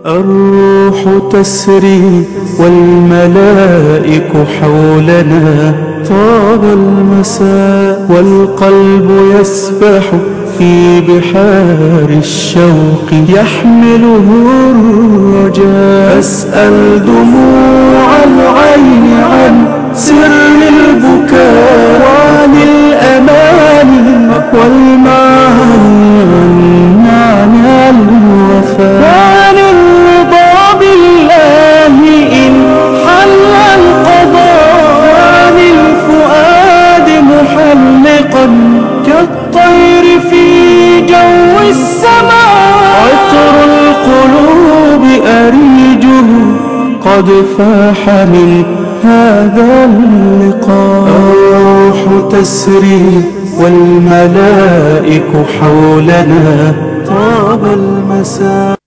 الروح تسري والملائك حولنا طاب المساء والقلب يسبح في بحار الشوق يحمله الرجاء أسأل دموع العين عن سر البكاء وعن الأمان والمعاني عن معنى الوفاء وعن الرضا بالله إن حل القضاء وعن الفؤاد محلقا كالطير في جو السماء عطر القلوب أريجه قد فاح من هذا اللقاء الروح تسري والملائك حولنا طاب المساء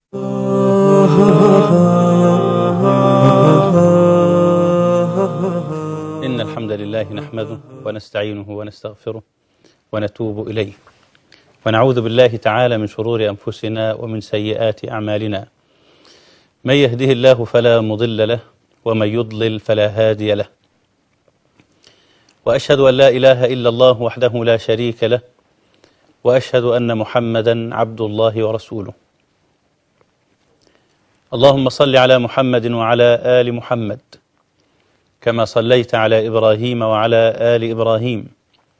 إن الحمد لله نحمده ونستعينه ونستغفره ونتوب إليه ونعوذ بالله تعالى من شرور أنفسنا ومن سيئات أعمالنا من يهده الله فلا مضل له ومن يضلل فلا هادي له وأشهد أن لا إله إلا الله وحده لا شريك له وأشهد أن محمدا عبد الله ورسوله اللهم صل على محمد وعلى آل محمد كما صليت على إبراهيم وعلى آل إبراهيم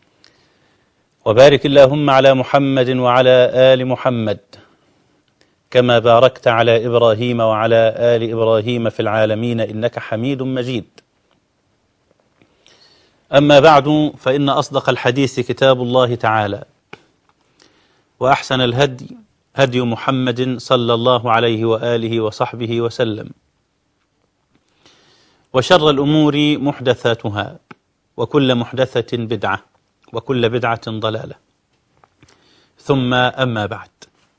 وبارك اللهم على محمد وعلى آل محمد كما باركت على إبراهيم وعلى آل إبراهيم في العالمين إنك حميد مجيد أما بعد فإن أصدق الحديث كتاب الله تعالى وأحسن الهدي هدي محمد صلى الله عليه وآله وصحبه وسلم وشر الأمور محدثاتها وكل محدثة بدعة وكل بدعة ضلالة ثم أما بعد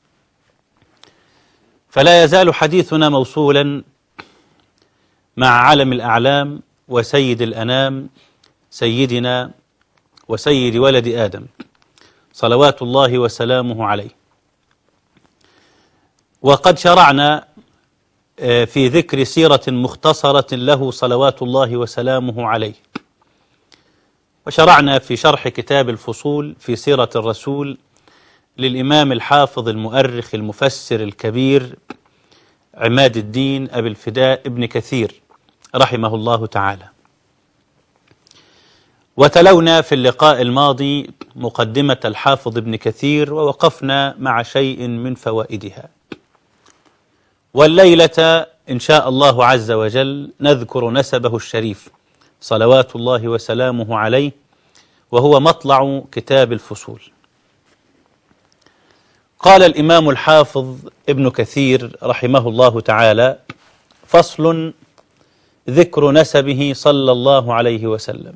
فلا يزال حديثنا موصولا مع علم الأعلام وسيد الأنام سيدنا وسيد ولد آدم صلوات الله وسلامه عليه وقد شرعنا في ذكر سيرة مختصرة له صلوات الله وسلامه عليه وشرعنا في شرح كتاب الفصول في سيرة الرسول للإمام الحافظ المؤرخ المفسر الكبير عماد الدين أبي الفداء ابن كثير رحمه الله تعالى وتلونا في اللقاء الماضي مقدمة الحافظ ابن كثير ووقفنا مع شيء من فوائدها والليلة إن شاء الله عز وجل نذكر نسبه الشريف صلوات الله وسلامه عليه وهو مطلع كتاب الفصول قال الإمام الحافظ ابن كثير رحمه الله تعالى فصل ذكر نسبه صلى الله عليه وسلم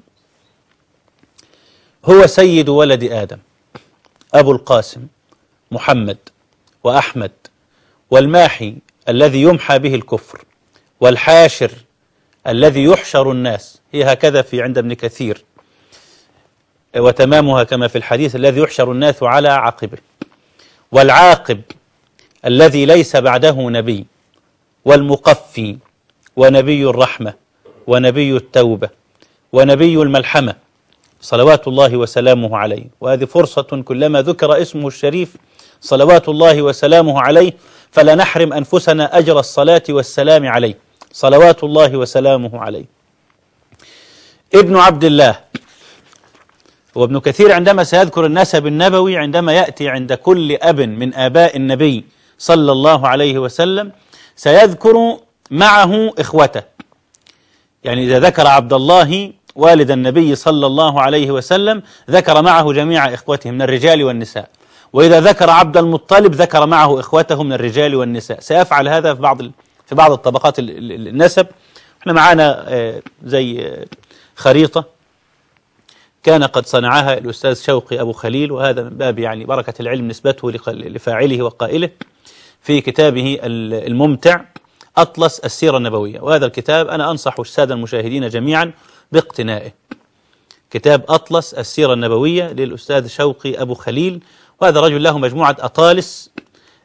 هو سيد ولد آدم أبو القاسم محمد وأحمد والماحي الذي يمحى به الكفر والحاشر الذي يحشر الناس هي هكذا في عند ابن كثير وتمامها كما في الحديث الذي يحشر الناس على عقبه والعاقب الذي ليس بعده نبي والمقفي ونبي الرحمة ونبي التوبة ونبي الملحمة صلوات الله وسلامه عليه وهذه فرصة كلما ذكر اسمه الشريف صلوات الله وسلامه عليه فلا نحرم أنفسنا أجر الصلاة والسلام عليه صلوات الله وسلامه عليه ابن عبد الله وابن كثير عندما سيذكر النسب النبوي عندما يأتي عند كل أب من آباء النبي صلى الله عليه وسلم سيذكر معه إخوته يعني إذا ذكر عبد الله والد النبي صلى الله عليه وسلم ذكر معه جميع إخوته من الرجال والنساء وإذا ذكر عبد المطلب ذكر معه إخوته من الرجال والنساء سيفعل هذا في بعض في بعض الطبقات النسب احنا معانا زي خريطة كان قد صنعها الأستاذ شوقي أبو خليل وهذا من باب يعني بركة العلم نسبته لفاعله وقائله في كتابه الممتع أطلس السيرة النبوية وهذا الكتاب أنا أنصح السادة المشاهدين جميعا باقتنائه كتاب أطلس السيرة النبوية للأستاذ شوقي أبو خليل وهذا رجل له مجموعة أطالس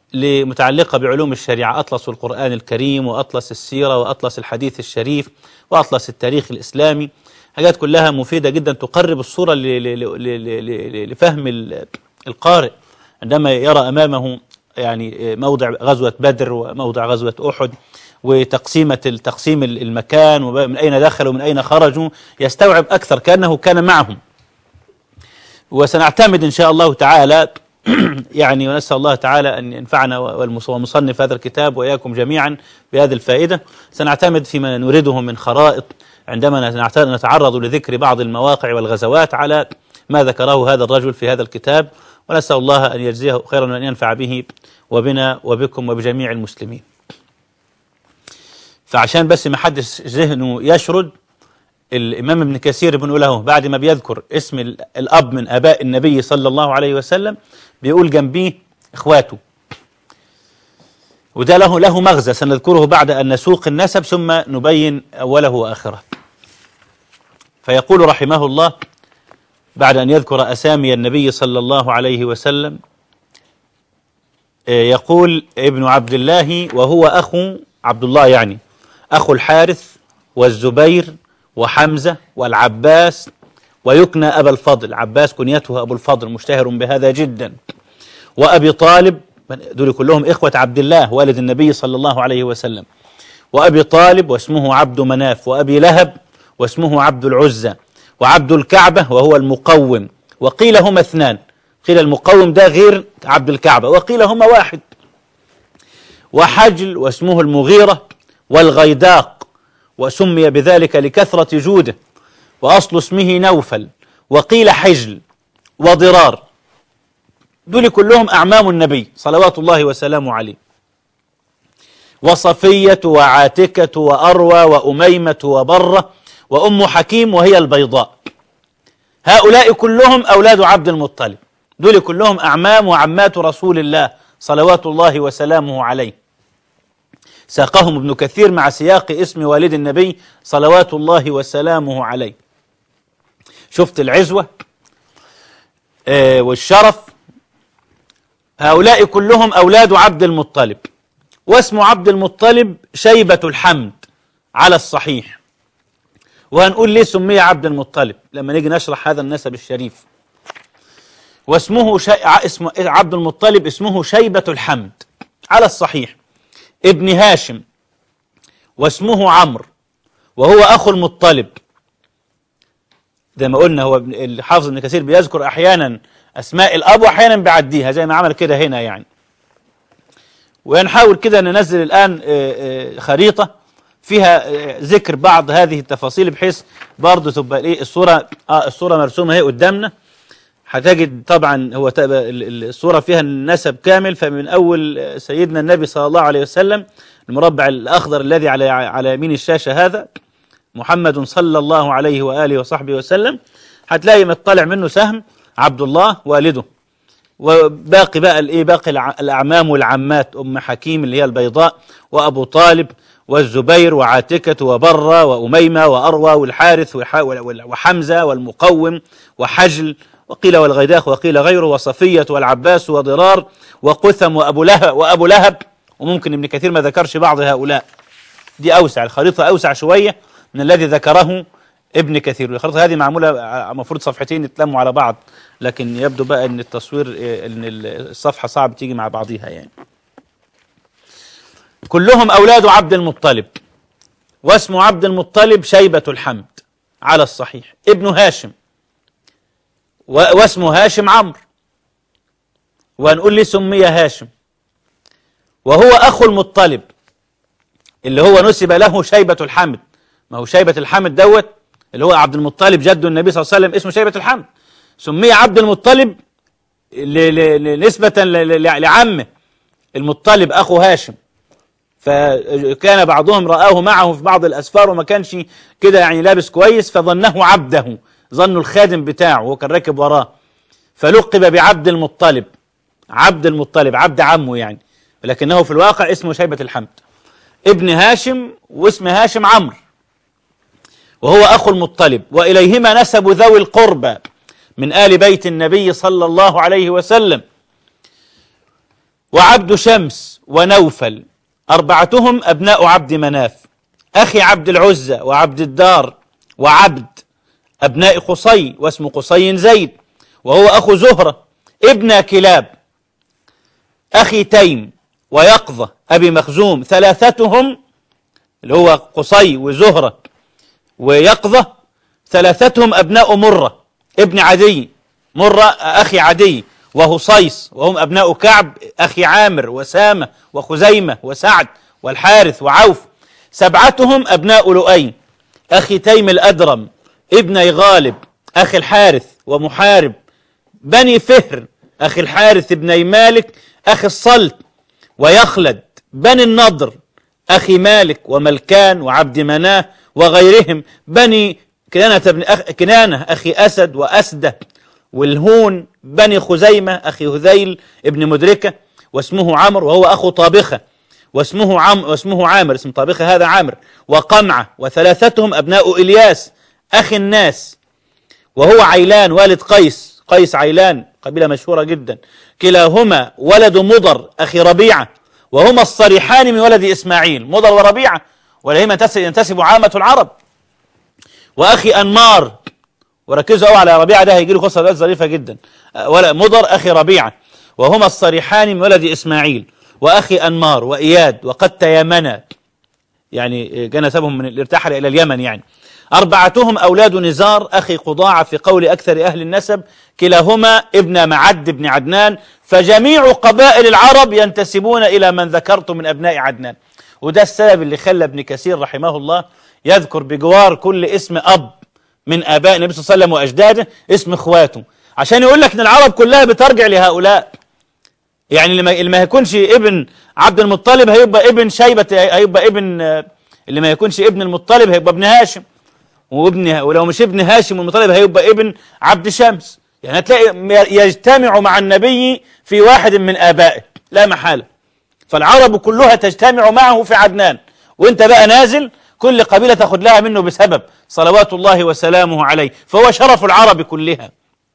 متعلقة بعلوم الشريعة أطلس القرآن الكريم وأطلس السيرة وأطلس الحديث الشريف وأطلس التاريخ الإسلامي حاجات كلها مفيدة جدا تقرب الصورة ل- ل- ل- ل- ل- لفهم ال- القارئ عندما يرى أمامه يعني موضع غزوة بدر وموضع غزوة أحد وتقسيمة تقسيم المكان ومن أين دخلوا ومن أين خرجوا يستوعب أكثر كأنه كان معهم وسنعتمد إن شاء الله تعالى يعني ونسأل الله تعالى أن ينفعنا والمص- ومصنف هذا الكتاب وإياكم جميعا بهذه الفائدة سنعتمد فيما نريده من خرائط عندما نعت- نتعرض لذكر بعض المواقع والغزوات على ما ذكره هذا الرجل في هذا الكتاب ونسأل الله أن يجزيه خيرا وأن ينفع به وبنا وبكم وبجميع المسلمين فعشان بس ما حدش ذهنه يشرد الإمام ابن كثير بنقول له بعد ما بيذكر اسم ال- الأب من آباء النبي صلى الله عليه وسلم بيقول جنبيه إخواته وده له له مغزى سنذكره بعد أن نسوق النسب ثم نبين أوله وآخره فيقول رحمه الله بعد أن يذكر أسامي النبي صلى الله عليه وسلم آه، يقول ابن عبد الله وهو أخو عبد الله يعني أخو الحارث والزبير وحمزة والعباس ويكنى أبا الفضل عباس كنيته أبو الفضل مشتهر بهذا جدا وأبي طالب دول كلهم إخوة عبد الله والد النبي صلى الله عليه وسلم وأبي طالب واسمه عبد مناف وأبي لهب واسمه عبد العزة وعبد الكعبة وهو المقوم وقيل هما اثنان قيل المقوم ده غير عبد الكعبة وقيل هما واحد وحجل واسمه المغيرة والغيداق وسمي بذلك لكثرة جوده وأصل اسمه نوفل وقيل حجل وضرار دول كلهم أعمام النبي صلوات الله وسلامه عليه وصفية وعاتكة وأروى وأميمة وبرة وأم حكيم وهي البيضاء هؤلاء كلهم أولاد عبد المطلب دول كلهم أعمام وعمات رسول الله صلوات الله وسلامه عليه ساقهم ابن كثير مع سياق اسم والد النبي صلوات الله وسلامه عليه شفت العزوة آه والشرف هؤلاء كلهم أولاد عبد المطلب واسم عبد المطلب شيبة الحمد على الصحيح وهنقول ليه سمي عبد المطلب لما نيجي نشرح هذا النسب الشريف واسمه شي... ع- اسم عبد المطلب اسمه شيبة الحمد على الصحيح ابن هاشم واسمه عمرو وهو أخو المطلب زي ما قلنا هو ابن- الحافظ ابن كثير بيذكر أحيانا أسماء الأب وأحيانا بيعديها زي ما عمل كده هنا يعني ونحاول كده ننزل الآن آه، آه، خريطة فيها آه، ذكر بعض هذه التفاصيل بحيث برضه تبقى ايه الصورة اه الصورة مرسومة اهي قدامنا هتجد طبعا هو تبقى ال- ال- الصورة فيها النسب كامل فمن أول آه، سيدنا النبي صلى الله عليه وسلم المربع الأخضر الذي على على يمين الشاشة هذا محمد صلى الله عليه وآله وصحبه وسلم هتلاقي مطلع منه سهم عبد الله والده وباقي بقى الايه باقي الع- الاعمام والعمات ام حكيم اللي هي البيضاء وابو طالب والزبير وعاتكة وبرة وأميمة وأروى والحارث وح- وال- وحمزة والمقوم وحجل وقيل والغيداخ وقيل غيره وصفية والعباس وضرار وقثم وأبو لهب وأبو لهب وممكن ابن كثير ما ذكرش بعض هؤلاء دي أوسع الخريطة أوسع شوية من الذي ذكره ابن كثير الخريطة هذه معمولة ع- المفروض صفحتين يتلموا على بعض لكن يبدو بقى ان التصوير إيه، ان الصفحة صعب تيجي مع بعضيها يعني كلهم أولاد عبد المطلب واسم عبد المطلب شيبة الحمد على الصحيح ابن هاشم و- واسمه هاشم عمرو وهنقول لي سمي هاشم وهو أخو المطلب اللي هو نسب له شيبة الحمد ما هو شيبة الحمد دوت اللي هو عبد المطلب جد النبي صلى الله عليه وسلم اسمه شيبة الحمد سمي عبد المطلب ل- ل- ل- نسبة ل- ل- لعمه المطلب أخو هاشم فكان بعضهم رآه معه في بعض الأسفار وما كانش كده يعني لابس كويس فظنه عبده ظنوا الخادم بتاعه وهو كان راكب وراه فلقب بعبد المطلب عبد المطلب عبد عمه يعني لكنه في الواقع اسمه شيبة الحمد ابن هاشم واسم هاشم عمرو وهو أخو المطلب وإليهما نسب ذوي القربى من آل بيت النبي صلى الله عليه وسلم وعبد شمس ونوفل أربعتهم أبناء عبد مناف أخي عبد العزة وعبد الدار وعبد أبناء قصي واسم قصي زيد وهو أخو زهرة ابن كلاب أخي تيم ويقظة أبي مخزوم ثلاثتهم اللي هو قصي وزهرة ويقظة ثلاثتهم أبناء مرة ابن عدي مرة أخي عدي وهصيص وهم أبناء كعب أخي عامر وسامة وخزيمة وسعد والحارث وعوف سبعتهم أبناء لؤي أخي تيم الأدرم ابني غالب أخي الحارث ومحارب بني فهر أخي الحارث ابني مالك أخي الصلت ويخلد بني النضر أخي مالك وملكان وعبد مناه وغيرهم بني كنانة, بن أخ كنانة أخي أسد وأسدة والهون بني خزيمة أخي هذيل ابن مدركة واسمه عمرو وهو أخو طابخة واسمه عم واسمه عامر اسم طابخة هذا عامر وقمعة وثلاثتهم أبناء إلياس أخي الناس وهو عيلان والد قيس قيس عيلان قبيلة مشهورة جدا كلاهما ولد مضر أخي ربيعة وهما الصريحان من ولد إسماعيل مضر وربيعة ولهما ينتسب عامة العرب وأخي أنمار وركزوا قوي على ربيعة ده هيجي له قصة ظريفة جدا ولا مضر أخي ربيعة وهما الصريحان من ولد إسماعيل وأخي أنمار وإياد وقد تيمنا يعني جاء نسبهم من الارتحل إلى اليمن يعني أربعتهم أولاد نزار أخي قضاعة في قول أكثر أهل النسب كلاهما ابن معد بن عدنان فجميع قبائل العرب ينتسبون إلى من ذكرت من أبناء عدنان وده السبب اللي خلى ابن كثير رحمه الله يذكر بجوار كل اسم أب من آباء النبي صلى الله عليه وسلم وأجداده اسم إخواته عشان يقول لك إن العرب كلها بترجع لهؤلاء يعني اللي ما, اللي ما يكونش ابن عبد المطلب هيبقى ابن شيبة هيبقى ابن اللي ما يكونش ابن المطلب هيبقى ابن هاشم وابن ولو مش ابن هاشم والمطلب هيبقى ابن عبد شمس يعني هتلاقي يجتمع مع النبي في واحد من آبائه لا محالة فالعرب كلها تجتمع معه في عدنان وانت بقى نازل كل قبيلة تاخد لها منه بسبب صلوات الله وسلامه عليه فهو شرف العرب كلها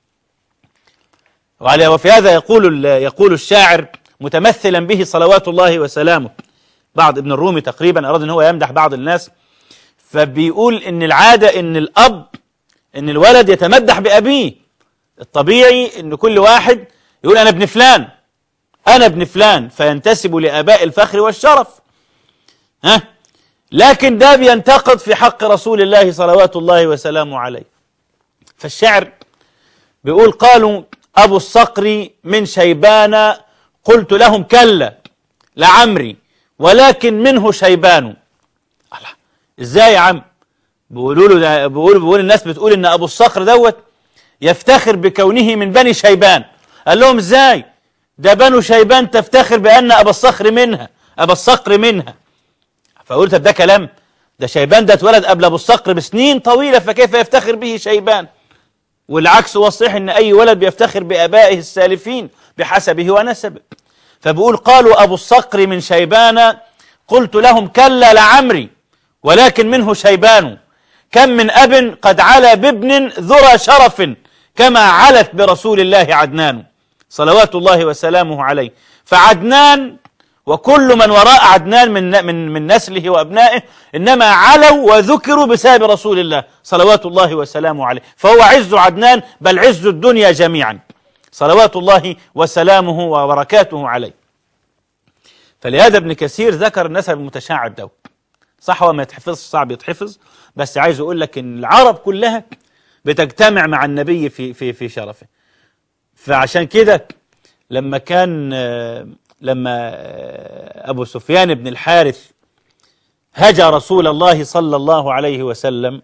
وعلى وفي هذا يقول يقول الشاعر متمثلا به صلوات الله وسلامه بعض ابن الرومي تقريبا أراد أن هو يمدح بعض الناس فبيقول إن العادة إن الأب إن الولد يتمدح بأبيه الطبيعي إن كل واحد يقول أنا ابن فلان أنا ابن فلان فينتسب لآباء الفخر والشرف ها لكن ده بينتقد في حق رسول الله صلوات الله وسلامه عليه فالشعر بيقول قالوا أبو الصقر من شيبان قلت لهم كلا لعمري ولكن منه شيبان الله ازاي يا عم بيقولوا له ده بيقولوا بيقول الناس بتقول ان ابو الصقر دوت يفتخر بكونه من بني شيبان قال لهم ازاي ده بنو شيبان تفتخر بان ابا الصقر منها ابا الصقر منها فقلت طب ده كلام ده شيبان ده اتولد قبل ابو الصقر بسنين طويله فكيف يفتخر به شيبان والعكس هو الصحيح ان اي ولد بيفتخر بابائه السالفين بحسبه ونسبه فبقول قالوا ابو الصقر من شيبان قلت لهم كلا لعمري ولكن منه شيبان كم من اب قد علا بابن ذرى شرف كما علت برسول الله عدنان صلوات الله وسلامه عليه فعدنان وكل من وراء عدنان من من من نسله وابنائه انما علوا وذكروا بسبب رسول الله صلوات الله وسلامه عليه فهو عز عدنان بل عز الدنيا جميعا صلوات الله وسلامه وبركاته عليه فلهذا ابن كثير ذكر النسب المتشعب ده صح هو ما يتحفظ صعب يتحفظ بس عايز اقول لك ان العرب كلها بتجتمع مع النبي في في في شرفه فعشان كده لما كان لما أبو سفيان بن الحارث هجى رسول الله صلى الله عليه وسلم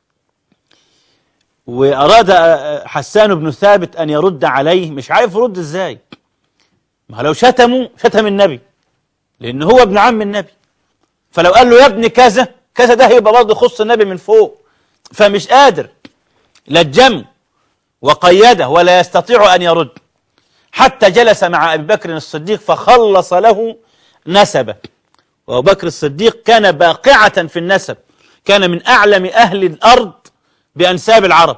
وأراد حسان بن ثابت أن يرد عليه مش عارف يرد إزاي ما لو شتموا شتم النبي لأن هو ابن عم النبي فلو قال له يا ابن كذا كذا ده هيبقى برضه يخص النبي من فوق فمش قادر لجمه وقيده ولا يستطيع أن يرد حتى جلس مع أبي بكر الصديق فخلص له نسبه وأبو بكر الصديق كان باقعة في النسب كان من أعلم أهل الأرض بأنساب العرب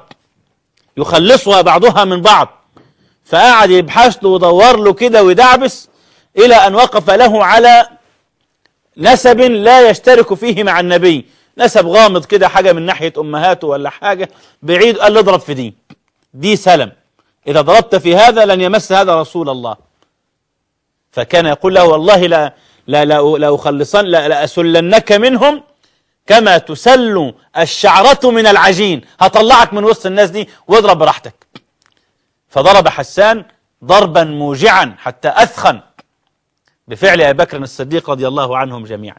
يخلصها بعضها من بعض فقعد يبحث له ودور له كده ويدعبس إلى أن وقف له على نسب لا يشترك فيه مع النبي نسب غامض كده حاجة من ناحية أمهاته ولا حاجة بعيد قال له اضرب في دي دي سلم إذا ضربت في هذا لن يمس هذا رسول الله فكان يقول له والله لا لا لا لأخلصن لا لأسلنك منهم كما تسل الشعرة من العجين هطلعك من وسط الناس دي واضرب براحتك فضرب حسان ضربا موجعا حتى أثخن بفعل أبي بكر الصديق رضي الله عنهم جميعا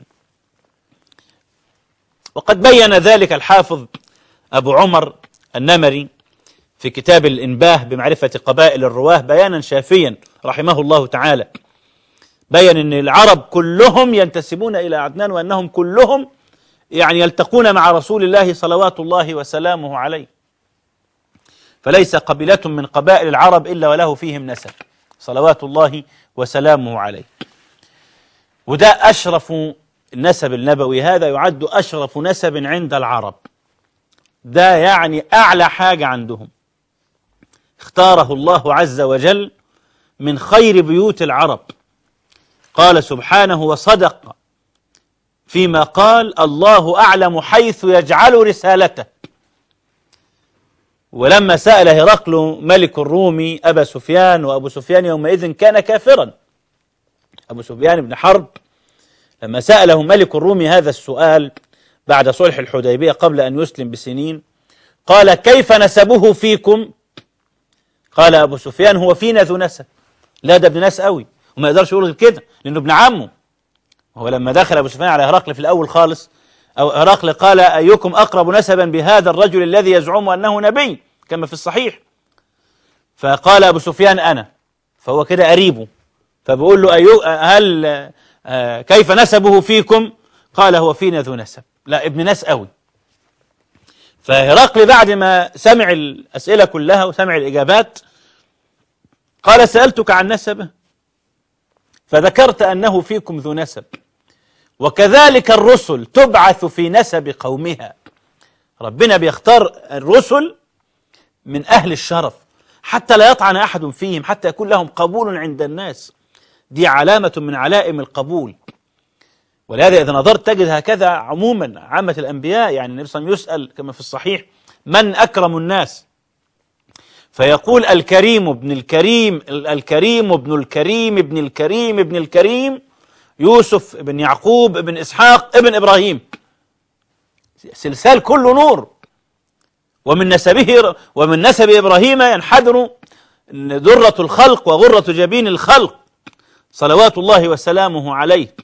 وقد بين ذلك الحافظ أبو عمر النمري في كتاب الإنباه بمعرفة قبائل الرواه بيانا شافيا رحمه الله تعالى بين أن العرب كلهم ينتسبون إلى عدنان وأنهم كلهم يعني يلتقون مع رسول الله صلوات الله وسلامه عليه فليس قبيلة من قبائل العرب إلا وله فيهم نسب صلوات الله وسلامه عليه وده أشرف النسب النبوي هذا يعد أشرف نسب عند العرب ده يعني أعلى حاجة عندهم اختاره الله عز وجل من خير بيوت العرب قال سبحانه وصدق فيما قال الله أعلم حيث يجعل رسالته ولما سأل هرقل ملك الروم أبا سفيان وأبو سفيان يومئذ كان كافرا أبو سفيان بن حرب لما سأله ملك الروم هذا السؤال بعد صلح الحديبية قبل أن يسلم بسنين قال كيف نسبه فيكم قال أبو سفيان هو فينا ذو نسب لا ده ابن ناس قوي وما يقدرش يقول غير كده لأنه ابن عمه هو لما دخل أبو سفيان على هرقل في الأول خالص أو هرقل قال أيكم أقرب نسبا بهذا الرجل الذي يزعم أنه نبي كما في الصحيح فقال أبو سفيان أنا فهو كده قريبه فبقول له أيو هل آه كيف نسبه فيكم قال هو فينا ذو نسب لا ابن ناس قوي فهرقل بعد ما سمع الأسئلة كلها وسمع الإجابات قال سألتك عن نسبه فذكرت أنه فيكم ذو نسب وكذلك الرسل تبعث في نسب قومها ربنا بيختار الرسل من أهل الشرف حتى لا يطعن أحد فيهم حتى يكون لهم قبول عند الناس دي علامة من علائم القبول ولهذا إذا نظرت تجد هكذا عموما عامة الأنبياء يعني النبي صلى الله عليه وسلم يسأل كما في الصحيح من أكرم الناس فيقول الكريم ابن الكريم الكريم ابن الكريم ابن الكريم ابن الكريم يوسف ابن يعقوب ابن إسحاق ابن إبراهيم سلسال كله نور ومن نسبه ومن نسب إبراهيم ينحدر درة الخلق وغرة جبين الخلق صلوات الله وسلامه عليه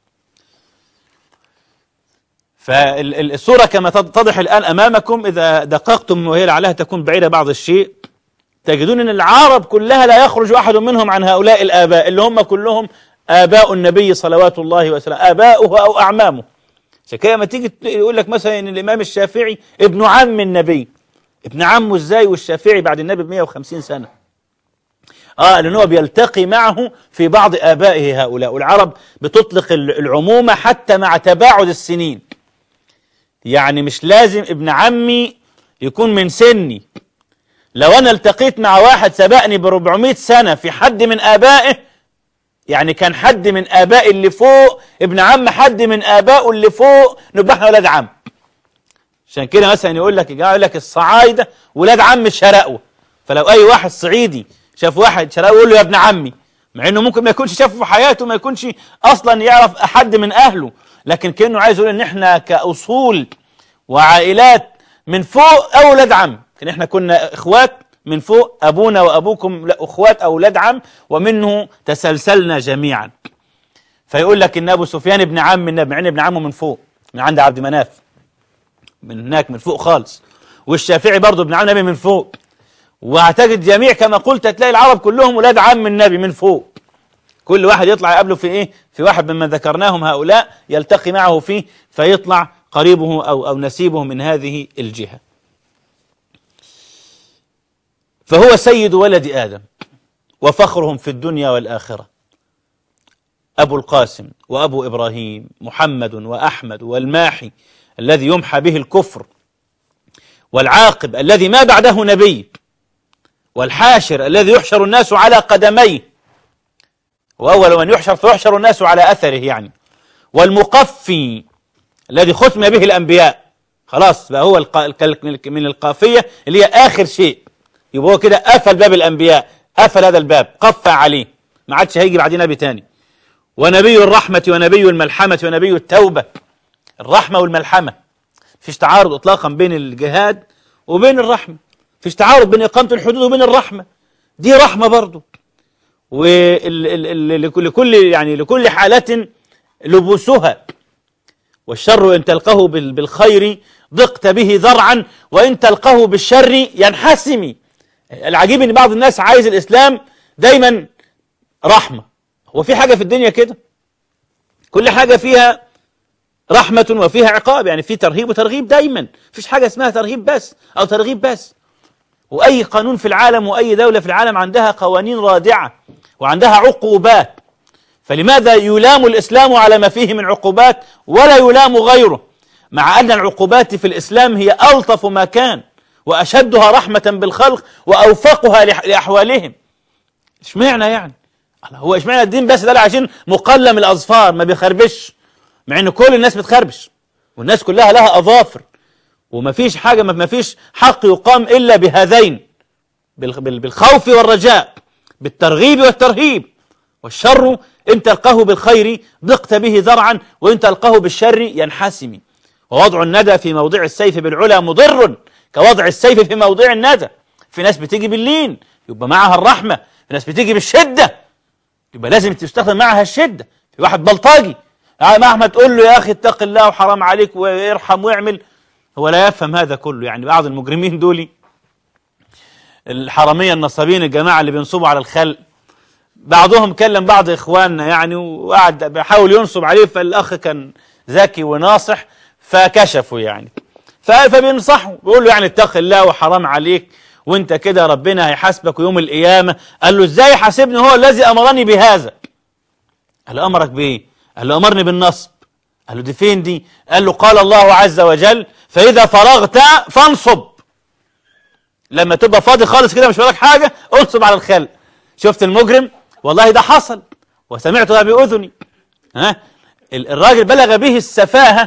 فالصورة كما تتضح الآن أمامكم إذا دققتم وهي لعلها تكون بعيدة بعض الشيء تجدون أن العرب كلها لا يخرج أحد منهم عن هؤلاء الآباء اللي هم كلهم آباء النبي صلوات الله وسلامه آباؤه أو أعمامه عشان كده لما تيجي يقول لك مثلا ان الامام الشافعي ابن عم النبي ابن عمه ازاي والشافعي بعد النبي ب 150 سنه اه لان هو بيلتقي معه في بعض ابائه هؤلاء والعرب بتطلق العمومه حتى مع تباعد السنين يعني مش لازم ابن عمي يكون من سني لو انا التقيت مع واحد سبقني ب 400 سنه في حد من ابائه يعني كان حد من آباء اللي فوق ابن عم حد من آبائه اللي فوق نبقى احنا ولاد عم عشان كده مثلا يقول لك يقول لك الصعايدة ولاد عم الشرقوة فلو أي واحد صعيدي شاف واحد شرقوة يقول له يا ابن عمي مع انه ممكن ما يكونش شافه في حياته ما يكونش اصلا يعرف حد من اهله لكن كانه عايز يقول ان احنا كاصول وعائلات من فوق اولاد عم كان احنا كنا اخوات من فوق أبونا وأبوكم أخوات أولاد عم ومنه تسلسلنا جميعا فيقول لك إن أبو سفيان ابن عم النبي مع إن ابن عمه من فوق من عند عبد مناف من هناك من فوق خالص والشافعي برضه ابن عم النبي من فوق وهتجد جميع كما قلت هتلاقي العرب كلهم ولاد عم النبي من فوق كل واحد يطلع يقابله في ايه في واحد ممن ذكرناهم هؤلاء يلتقي معه فيه فيطلع قريبه او او نسيبه من هذه الجهه فهو سيد ولد آدم وفخرهم في الدنيا والآخرة أبو القاسم وأبو إبراهيم محمد وأحمد والماحي الذي يمحى به الكفر والعاقب الذي ما بعده نبي والحاشر الذي يحشر الناس على قدميه وأول من يحشر فيحشر الناس على أثره يعني والمقفي الذي ختم به الأنبياء خلاص بقى هو الق... الك- من القافية اللي هي آخر شيء يبقى هو كده قفل باب الأنبياء قفل هذا الباب قفى عليه ما عادش هيجي بعدين نبي تاني ونبي الرحمة ونبي الملحمة ونبي التوبة الرحمة والملحمة فيش تعارض إطلاقا بين الجهاد وبين الرحمة فيش تعارض بين إقامة الحدود وبين الرحمة دي رحمة برضو ولكل يعني لكل حالة لبوسها والشر إن تلقه بال- بالخير ضقت به ذرعا وإن تلقه بالشر ينحسم العجيب إن بعض الناس عايز الإسلام دايما رحمة هو في حاجة في الدنيا كده كل حاجة فيها رحمة وفيها عقاب يعني في ترهيب وترغيب دايما مفيش حاجة اسمها ترهيب بس أو ترغيب بس وأي قانون في العالم وأي دولة في العالم عندها قوانين رادعة وعندها عقوبات فلماذا يلام الإسلام على ما فيه من عقوبات ولا يلام غيره مع أن العقوبات في الإسلام هي ألطف ما كان وأشدها رحمة بالخلق وأوفقها لح- لأحوالهم اشمعنى يعني هو اشمعنى الدين بس ده اللي عشان مقلم الأظفار ما بيخربش مع ان كل الناس بتخربش والناس كلها لها أظافر وما فيش حاجة ما فيش حق يقام إلا بهذين بال- بال- بالخوف والرجاء بالترغيب والترهيب والشر إن تلقاه بالخير ضقت به ذرعا وإن تلقاه بالشر ينحسم ووضع الندى في موضع السيف بالعلا مضر كوضع السيف في موضع الندى في ناس بتيجي باللين يبقى معها الرحمة في ناس بتيجي بالشدة يبقى لازم تستخدم معها الشدة في واحد بلطجي آه مهما تقول له يا أخي اتق الله وحرام عليك وارحم واعمل هو لا يفهم هذا كله يعني بعض المجرمين دول الحرامية النصابين الجماعة اللي بينصبوا على الخلق بعضهم كلم بعض إخواننا يعني وقعد بيحاول ينصب عليه فالأخ كان ذكي وناصح فكشفوا يعني ف- فبينصحوا بيقول له يعني اتق الله وحرام عليك وانت كده ربنا هيحاسبك يوم القيامة قال له ازاي حاسبني هو الذي أمرني بهذا قال له أمرك بإيه قال له أمرني بالنصب قال له دي فين دي قال له قال الله عز وجل فإذا فرغت فانصب لما تبقى فاضي خالص كده مش وراك حاجة انصب على الخلق شفت المجرم والله ده حصل وسمعتها بأذني ها ال- الراجل بلغ به السفاهة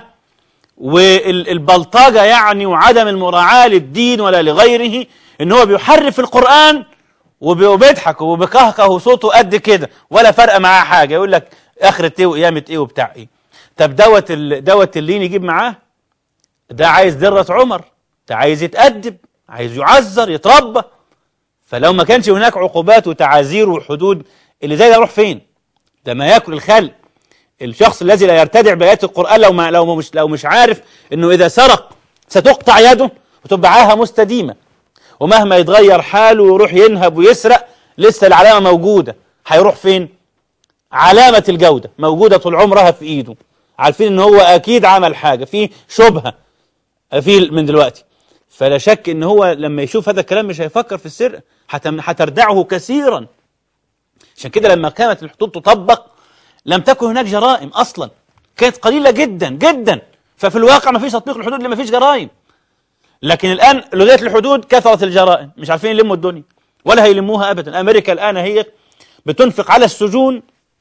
والبلطجة يعني وعدم المراعاة للدين ولا لغيره ان هو بيحرف القرآن وبي- وبيضحك وبكهكه وصوته قد كده ولا فرق معاه حاجة يقول لك آخرة ايه وقيامة ايه وبتاع ايه طب دوت ال- دوت اللين يجيب معاه ده عايز درة عمر ده عايز يتأدب عايز يعذر يتربى فلو ما كانش هناك عقوبات وتعازير وحدود اللي زي ده يروح فين ده ما ياكل الخلق الشخص الذي لا يرتدع بآيات القرآن لو ما لو مش لو مش عارف انه اذا سرق ستقطع يده وتبقى عاهه مستديمه ومهما يتغير حاله ويروح ينهب ويسرق لسه العلامه موجوده هيروح فين علامه الجوده موجوده طول عمرها في ايده عارفين ان هو اكيد عمل حاجه في شبهه في من دلوقتي فلا شك ان هو لما يشوف هذا الكلام مش هيفكر في السرقه هتم- هتردعه كثيرا عشان كده لما كانت الحدود تطبق لم تكن هناك جرائم اصلا كانت قليله جدا جدا ففي الواقع ما فيش تطبيق الحدود لما فيش جرائم لكن الان لغايه الحدود كثرت الجرائم مش عارفين يلموا الدنيا ولا هيلموها ابدا امريكا الان هي بتنفق على السجون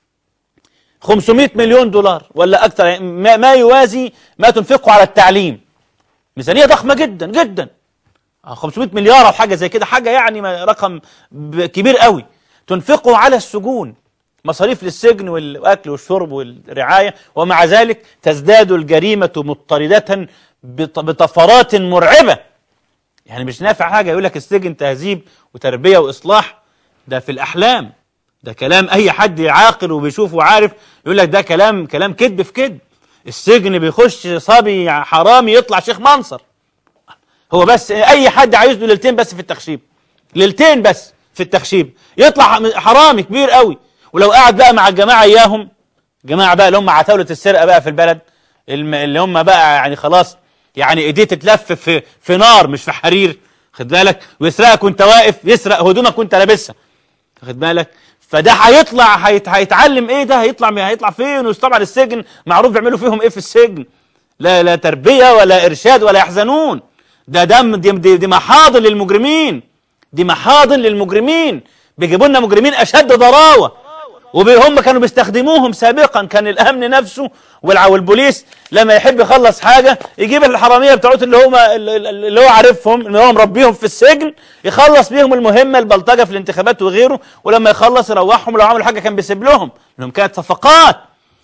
500 مليون دولار ولا اكثر يعني ما ما يوازي ما تنفقه على التعليم ميزانيه ضخمه جدا جدا آه، 500 مليار او حاجه زي كده حاجه يعني ما- رقم ب- كبير قوي تنفقه على السجون مصاريف للسجن والاكل والشرب والرعايه ومع ذلك تزداد الجريمه مضطرده بط- بطفرات مرعبه يعني مش نافع حاجه يقول لك السجن تهذيب وتربيه واصلاح ده في الاحلام ده كلام اي حد عاقل وبيشوف وعارف يقول لك ده كلام كلام كذب في كذب السجن بيخش صبي حرامي يطلع شيخ منصر هو بس اي حد عايز له ليلتين بس في التخشيب ليلتين بس في التخشيب يطلع حرامي كبير قوي ولو قعد بقى مع الجماعه اياهم جماعه بقى اللي هم عتاوله السرقه بقى في البلد الم- اللي هم بقى يعني خلاص يعني ايديه تتلف في في نار مش في حرير خد بالك ويسرقك وانت واقف يسرق هدومك وانت لابسها خد بالك فده هيطلع هيت هيتعلم ايه ده هيطلع هيطلع فين طبعا السجن معروف بيعملوا فيهم ايه في السجن لا لا تربيه ولا ارشاد ولا يحزنون ده دم دي, دي, دي محاضن للمجرمين دي محاضن للمجرمين بيجيبوا لنا مجرمين اشد ضراوه وهم كانوا بيستخدموهم سابقا كان الامن نفسه والع- والبوليس لما يحب يخلص حاجه يجيب الحراميه بتوعته اللي هم اللي هو عارفهم اللي هو مربيهم في السجن يخلص بيهم المهمه البلطجه في الانتخابات وغيره ولما يخلص يروحهم لو عملوا حاجه كان بيسيب لهم لانهم كانت صفقات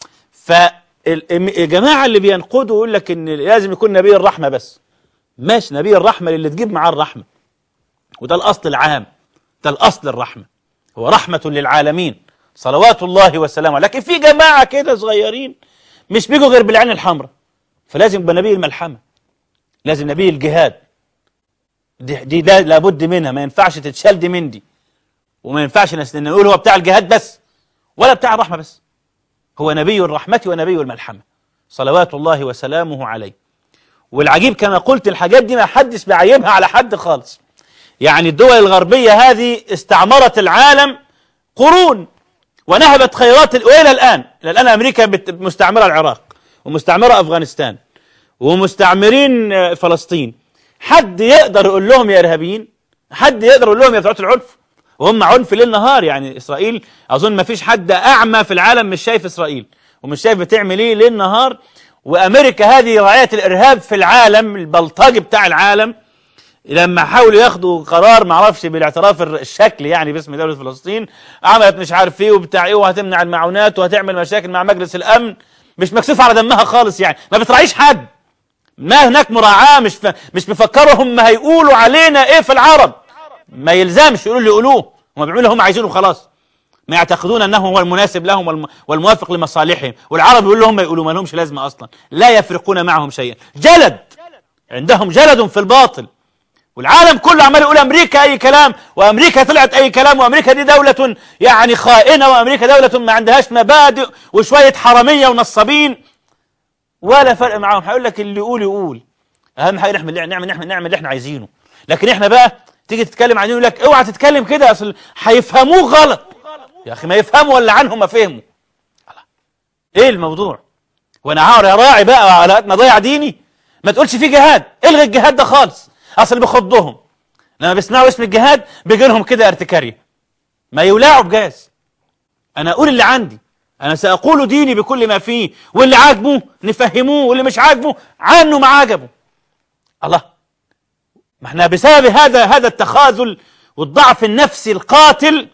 فالجماعه اللي بينقدوا يقول لك ان لازم يكون نبي الرحمه بس ماشي نبي الرحمه اللي تجيب معاه الرحمه وده الاصل العام ده الاصل الرحمه هو رحمه للعالمين صلوات الله وسلامه لكن في جماعه كده صغيرين مش بيجوا غير بالعين الحمراء فلازم يبقى نبي الملحمه لازم نبي الجهاد دي, دي لا لابد منها ما ينفعش تتشال دي من دي وما ينفعش نس- نقول هو بتاع الجهاد بس ولا بتاع الرحمه بس هو نبي الرحمه ونبي الملحمه صلوات الله وسلامه عليه والعجيب كما قلت الحاجات دي ما حدش بيعيبها على حد خالص يعني الدول الغربية هذه استعمرت العالم قرون ونهبت خيرات ال- وإلى الآن إلى الآن أمريكا بت- مستعمرة العراق ومستعمرة أفغانستان ومستعمرين آه، فلسطين حد يقدر يقول لهم يا إرهابيين حد يقدر يقول لهم يا بتوع العنف وهم عنف ليل نهار يعني إسرائيل أظن ما فيش حد أعمى في العالم مش شايف إسرائيل ومش شايف بتعمل إيه ليل نهار وأمريكا هذه راعية الإرهاب في العالم البلطجي بتاع العالم لما حاولوا ياخدوا قرار ما اعرفش بالاعتراف الر- الشكلي يعني باسم دوله فلسطين عملت مش عارف ايه وبتاع ايه وهتمنع المعونات وهتعمل مشاكل مع مجلس الامن مش مكسوف على دمها خالص يعني ما بتراعيش حد ما هناك مراعاه مش ف... مش مفكروا هم هيقولوا علينا ايه في العرب ما يلزمش يقولوا اللي يقولوه هم بيعملوا اللي هم عايزينه خلاص ما يعتقدون انه هو المناسب لهم والم... والموافق لمصالحهم والعرب يقولوا لهم ما يقولوا ما لهمش لازمه اصلا لا يفرقون معهم شيئا جلد عندهم جلد في الباطل والعالم كله عمال يقول امريكا اي كلام وامريكا طلعت اي كلام وامريكا دي دوله يعني خائنه وامريكا دوله ما عندهاش مبادئ وشويه حراميه ونصابين ولا فرق معاهم هيقول لك اللي يقول يقول اهم حاجه نعمل نعمل نعمل نعمل اللي احنا عايزينه لكن احنا بقى تيجي تتكلم عنه يقول لك اوعى تتكلم كده اصل هيفهموه غلط يا اخي ما يفهموا ولا عنهم ما فهموا ايه الموضوع وانا هقعد راعي بقى على قد ما اضيع ديني ما تقولش في جهاد الغي الجهاد ده خالص اصل بيخضهم لما بيسمعوا اسم الجهاد بيجي لهم كده ارتكاريه ما يولعوا بجاز انا اقول اللي عندي انا ساقول ديني بكل ما فيه واللي عاجبه نفهموه واللي مش عاجبه عنه ما عجبه الله ما احنا بسبب هذا هذا التخاذل والضعف النفسي القاتل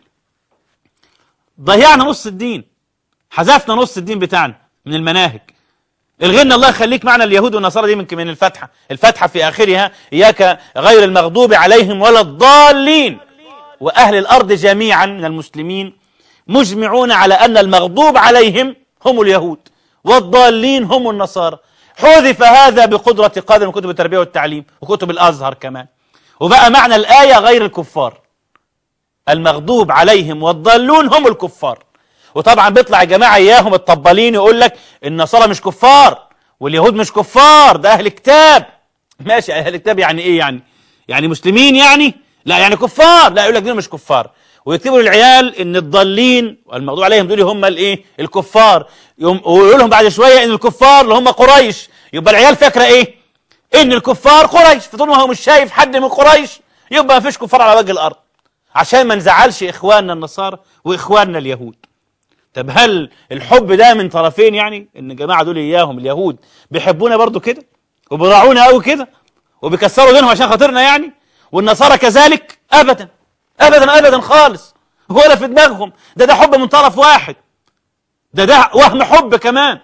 ضيعنا نص الدين حذفنا نص الدين بتاعنا من المناهج الغينا الله يخليك معنا اليهود والنصارى دي من من الفاتحه الفاتحه في اخرها اياك غير المغضوب عليهم ولا الضالين واهل الارض جميعا من المسلمين مجمعون على ان المغضوب عليهم هم اليهود والضالين هم النصارى حذف هذا بقدرة قادر من كتب التربية والتعليم وكتب الأزهر كمان وبقى معنى الآية غير الكفار المغضوب عليهم والضالون هم الكفار وطبعا بيطلع يا جماعة إياهم الطبالين يقول لك النصارى مش كفار واليهود مش كفار ده أهل كتاب ماشي أهل كتاب يعني إيه يعني يعني مسلمين يعني لا يعني كفار لا يقول لك دول مش كفار ويكتبوا للعيال ان الضالين والمغضوب عليهم دول هم الايه الكفار يقوم- ويقول لهم بعد شويه ان الكفار اللي هم قريش يبقى العيال فاكره ايه ان الكفار قريش فطول ما هو مش شايف حد من قريش يبقى ما فيش كفار على وجه الارض عشان ما نزعلش اخواننا النصارى واخواننا اليهود طب هل الحب ده من طرفين يعني ان الجماعه دول اياهم اليهود بيحبونا برضو كده وبيراعونا قوي كده وبيكسروا دينهم عشان خاطرنا يعني والنصارى كذلك ابدا ابدا ابدا خالص ولا في دماغهم ده ده حب من طرف واحد ده ده وهم حب كمان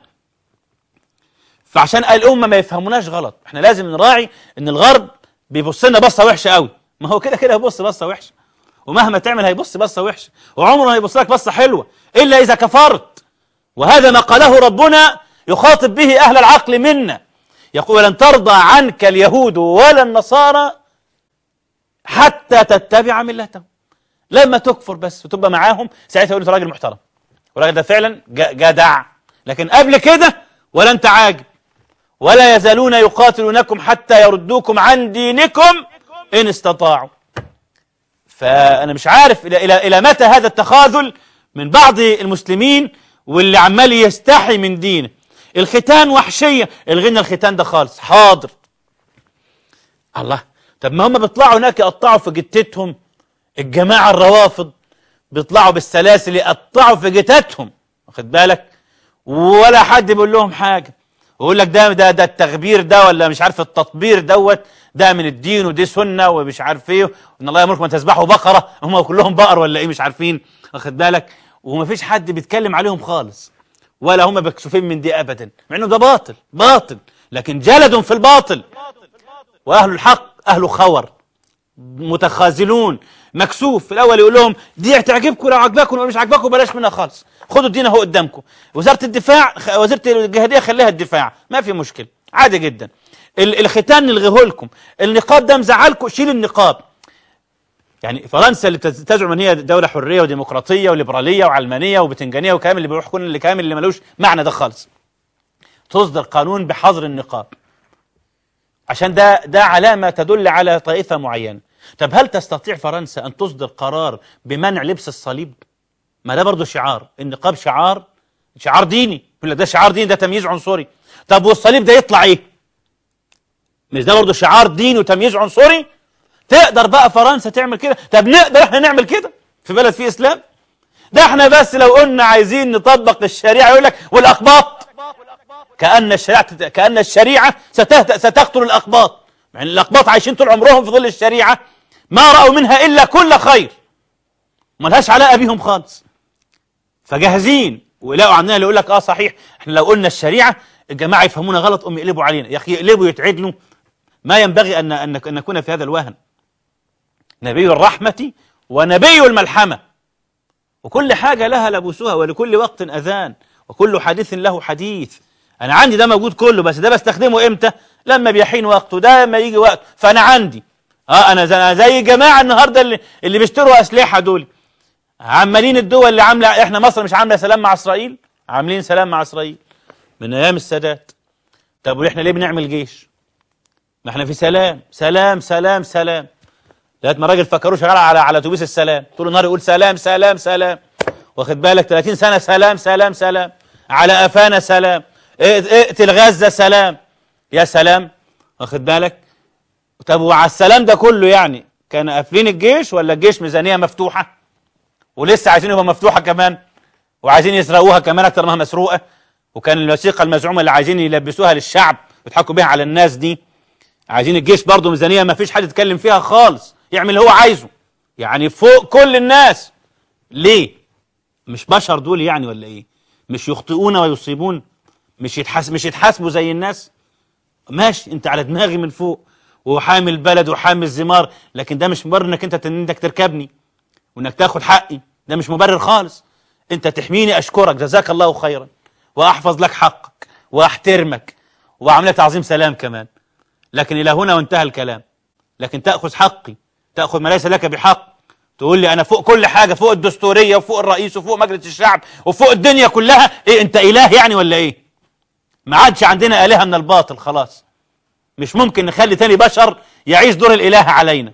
فعشان الامه ما يفهموناش غلط احنا لازم نراعي ان الغرب بيبص لنا بصه وحشه قوي ما هو كده كده هيبص بصه وحشه ومهما تعمل هيبص بصه وحشه وعمره ما هيبص لك بصه حلوه الا اذا كفرت وهذا ما قاله ربنا يخاطب به اهل العقل منا يقول لن ترضى عنك اليهود ولا النصارى حتى تتبع ملتهم لما تكفر بس وتبقى معاهم ساعتها يقول انت راجل محترم والراجل ده فعلا ج- جدع لكن قبل كده ولا انت عاجب ولا يزالون يقاتلونكم حتى يردوكم عن دينكم ان استطاعوا فانا مش عارف الى الى الى متى هذا التخاذل من بعض المسلمين واللي عمال يستحي من دينه الختان وحشيه الغينا الختان ده خالص حاضر الله طب ما هم بيطلعوا هناك يقطعوا في جتتهم الجماعه الروافض بيطلعوا بالسلاسل يقطعوا في جتاتهم واخد بالك ولا حد بيقول لهم حاجة ويقول لك ده ده ده التغبير ده ولا مش عارف التطبير دوت ده من الدين ودي سنة ومش عارف ايه وان الله يامركم ان تذبحوا بقرة هم كلهم بقر ولا ايه مش عارفين واخد بالك ومفيش حد بيتكلم عليهم خالص ولا هم مكسوفين من دي ابدا مع انه ده باطل باطل لكن جلد في الباطل واهل الحق اهل خور متخاذلون مكسوف في الاول يقول لهم دي هتعجبكم لو عجبكم لو مش عجبكم بلاش منها خالص خدوا الدين اهو قدامكم وزاره الدفاع خ- وزاره الجهاديه خليها الدفاع ما في مشكله عادي جدا ال- الختان نلغيه لكم النقاب ده مزعلكم شيل النقاب يعني فرنسا اللي تز- تزعم ان هي دوله حريه وديمقراطيه وليبراليه وعلمانيه وبتنجانيه وكامل اللي بيحكون اللي كامل اللي ملوش معنى ده خالص تصدر قانون بحظر النقاب عشان ده ده علامة تدل على طائفة معينة طب هل تستطيع فرنسا أن تصدر قرار بمنع لبس الصليب ما ده برضه شعار النقاب شعار شعار ديني يقول لك ده شعار ديني ده تمييز عنصري طب والصليب ده يطلع ايه مش ده برضه شعار ديني وتمييز عنصري تقدر بقى فرنسا تعمل كده طب نقدر احنا نعمل كده في بلد فيه اسلام ده احنا بس لو قلنا عايزين نطبق الشريعة يقول لك والأقباط كأن الشريعة كأن الشريعة ستهت- ستقتل الأقباط مع أن الأقباط عايشين طول عمرهم في ظل الشريعة ما رأوا منها إلا كل خير ملهاش علاقة بيهم خالص فجاهزين ويلاقوا عندنا اللي يقول لك اه صحيح احنا لو قلنا الشريعة الجماعة يفهمونا غلط هم يقلبوا علينا يا أخي يقلبوا يتعدلوا ما ينبغي أن أن أن نكون في هذا الوهن نبي الرحمة ونبي الملحمة وكل حاجة لها لبسها ولكل وقت أذان وكل حديث له حديث أنا عندي ده موجود كله بس ده بستخدمه إمتى لما بيحين وقته ده لما يجي وقت فأنا عندي اه أنا زي, أنا زي جماعة النهاردة اللي, اللي بيشتروا أسلحة دول عمالين الدول اللي عاملة إحنا مصر مش عاملة سلام مع إسرائيل عاملين سلام مع إسرائيل من أيام السادات طب وإحنا ليه بنعمل جيش ما إحنا في سلام سلام سلام سلام لغايه ما الراجل فكروه شغال على على اتوبيس السلام طول النهار يقول سلام سلام سلام واخد بالك 30 سنه سلام سلام سلام على قفانا سلام اق- اقتل غزه سلام يا سلام واخد بالك طب وعلى السلام ده كله يعني كان قافلين الجيش ولا الجيش ميزانيه مفتوحه ولسه عايزين يبقى مفتوحه كمان وعايزين يسرقوها كمان اكتر ما هي مسروقه وكان الوثيقه المزعومه اللي عايزين يلبسوها للشعب ويضحكوا بيها على الناس دي عايزين الجيش برضه ميزانيه ما فيش حد يتكلم فيها خالص يعمل اللي هو عايزه يعني فوق كل الناس ليه مش بشر دول يعني ولا ايه مش يخطئون ويصيبون مش يتحس مش يتحاسبوا زي الناس ماشي انت على دماغي من فوق وحامل بلد وحامل زمار لكن ده مش مبرر انك انت انك تركبني وانك تاخد حقي ده مش مبرر خالص انت تحميني اشكرك جزاك الله خيرا واحفظ لك حقك واحترمك واعمل لك تعظيم سلام كمان لكن الى هنا وانتهى الكلام لكن تاخذ حقي تاخذ ما ليس لك بحق تقول لي انا فوق كل حاجه فوق الدستوريه وفوق الرئيس وفوق مجلس الشعب وفوق الدنيا كلها ايه انت اله يعني ولا ايه ما عادش عندنا الهه من الباطل خلاص مش ممكن نخلي تاني بشر يعيش دور الاله علينا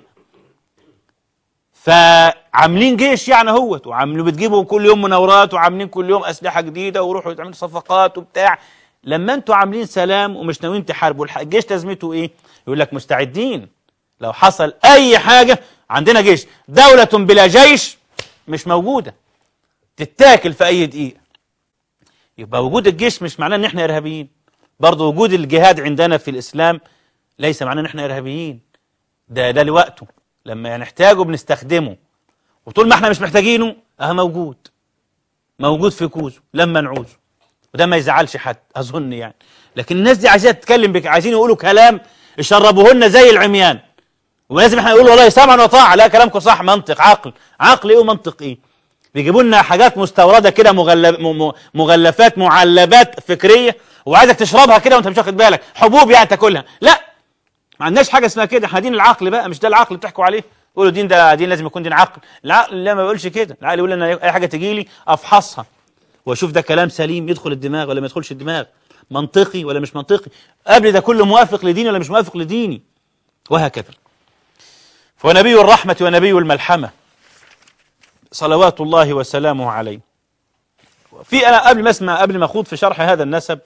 فعاملين جيش يعني اهوت وعاملين بتجيبوا كل يوم مناورات وعاملين كل يوم اسلحه جديده ويروحوا يتعملوا صفقات وبتاع لما انتوا عاملين سلام ومش ناويين تحاربوا الح- الجيش لازمته ايه يقول لك مستعدين لو حصل اي حاجه عندنا جيش دوله بلا جيش مش موجوده تتاكل في اي دقيقه يبقى وجود الجيش مش معناه ان احنا ارهابيين برضه وجود الجهاد عندنا في الاسلام ليس معناه ان احنا ارهابيين ده ده لوقته لما نحتاجه بنستخدمه وطول ما احنا مش محتاجينه اه موجود موجود في كوزه لما نعوزه وده ما يزعلش حد اظن يعني لكن الناس دي عايزين تتكلم بك عايزين يقولوا كلام يشربوهن زي العميان ولازم احنا نقول والله سمعا وطاعه لا كلامكم صح منطق عقل عقل ايه ومنطق ايه بيجيبوا لنا حاجات مستورده كده مغلب م- م- مغلفات معلبات فكريه وعايزك تشربها كده وانت مش واخد بالك حبوب يعني تاكلها لا ما عندناش حاجه اسمها كده احنا دين العقل بقى مش ده العقل اللي بتحكوا عليه يقولوا دين ده دين لازم يكون دين عقل العقل لا ما بيقولش كده العقل يقول لنا اي حاجه تجي لي افحصها واشوف ده كلام سليم يدخل الدماغ ولا ما يدخلش الدماغ منطقي ولا مش منطقي قبل ده كله موافق لديني ولا مش موافق لديني وهكذا فنبي الرحمة ونبي الملحمة صلوات الله وسلامه عليه في أنا قبل ما أسمع قبل ما أخوض في شرح هذا النسب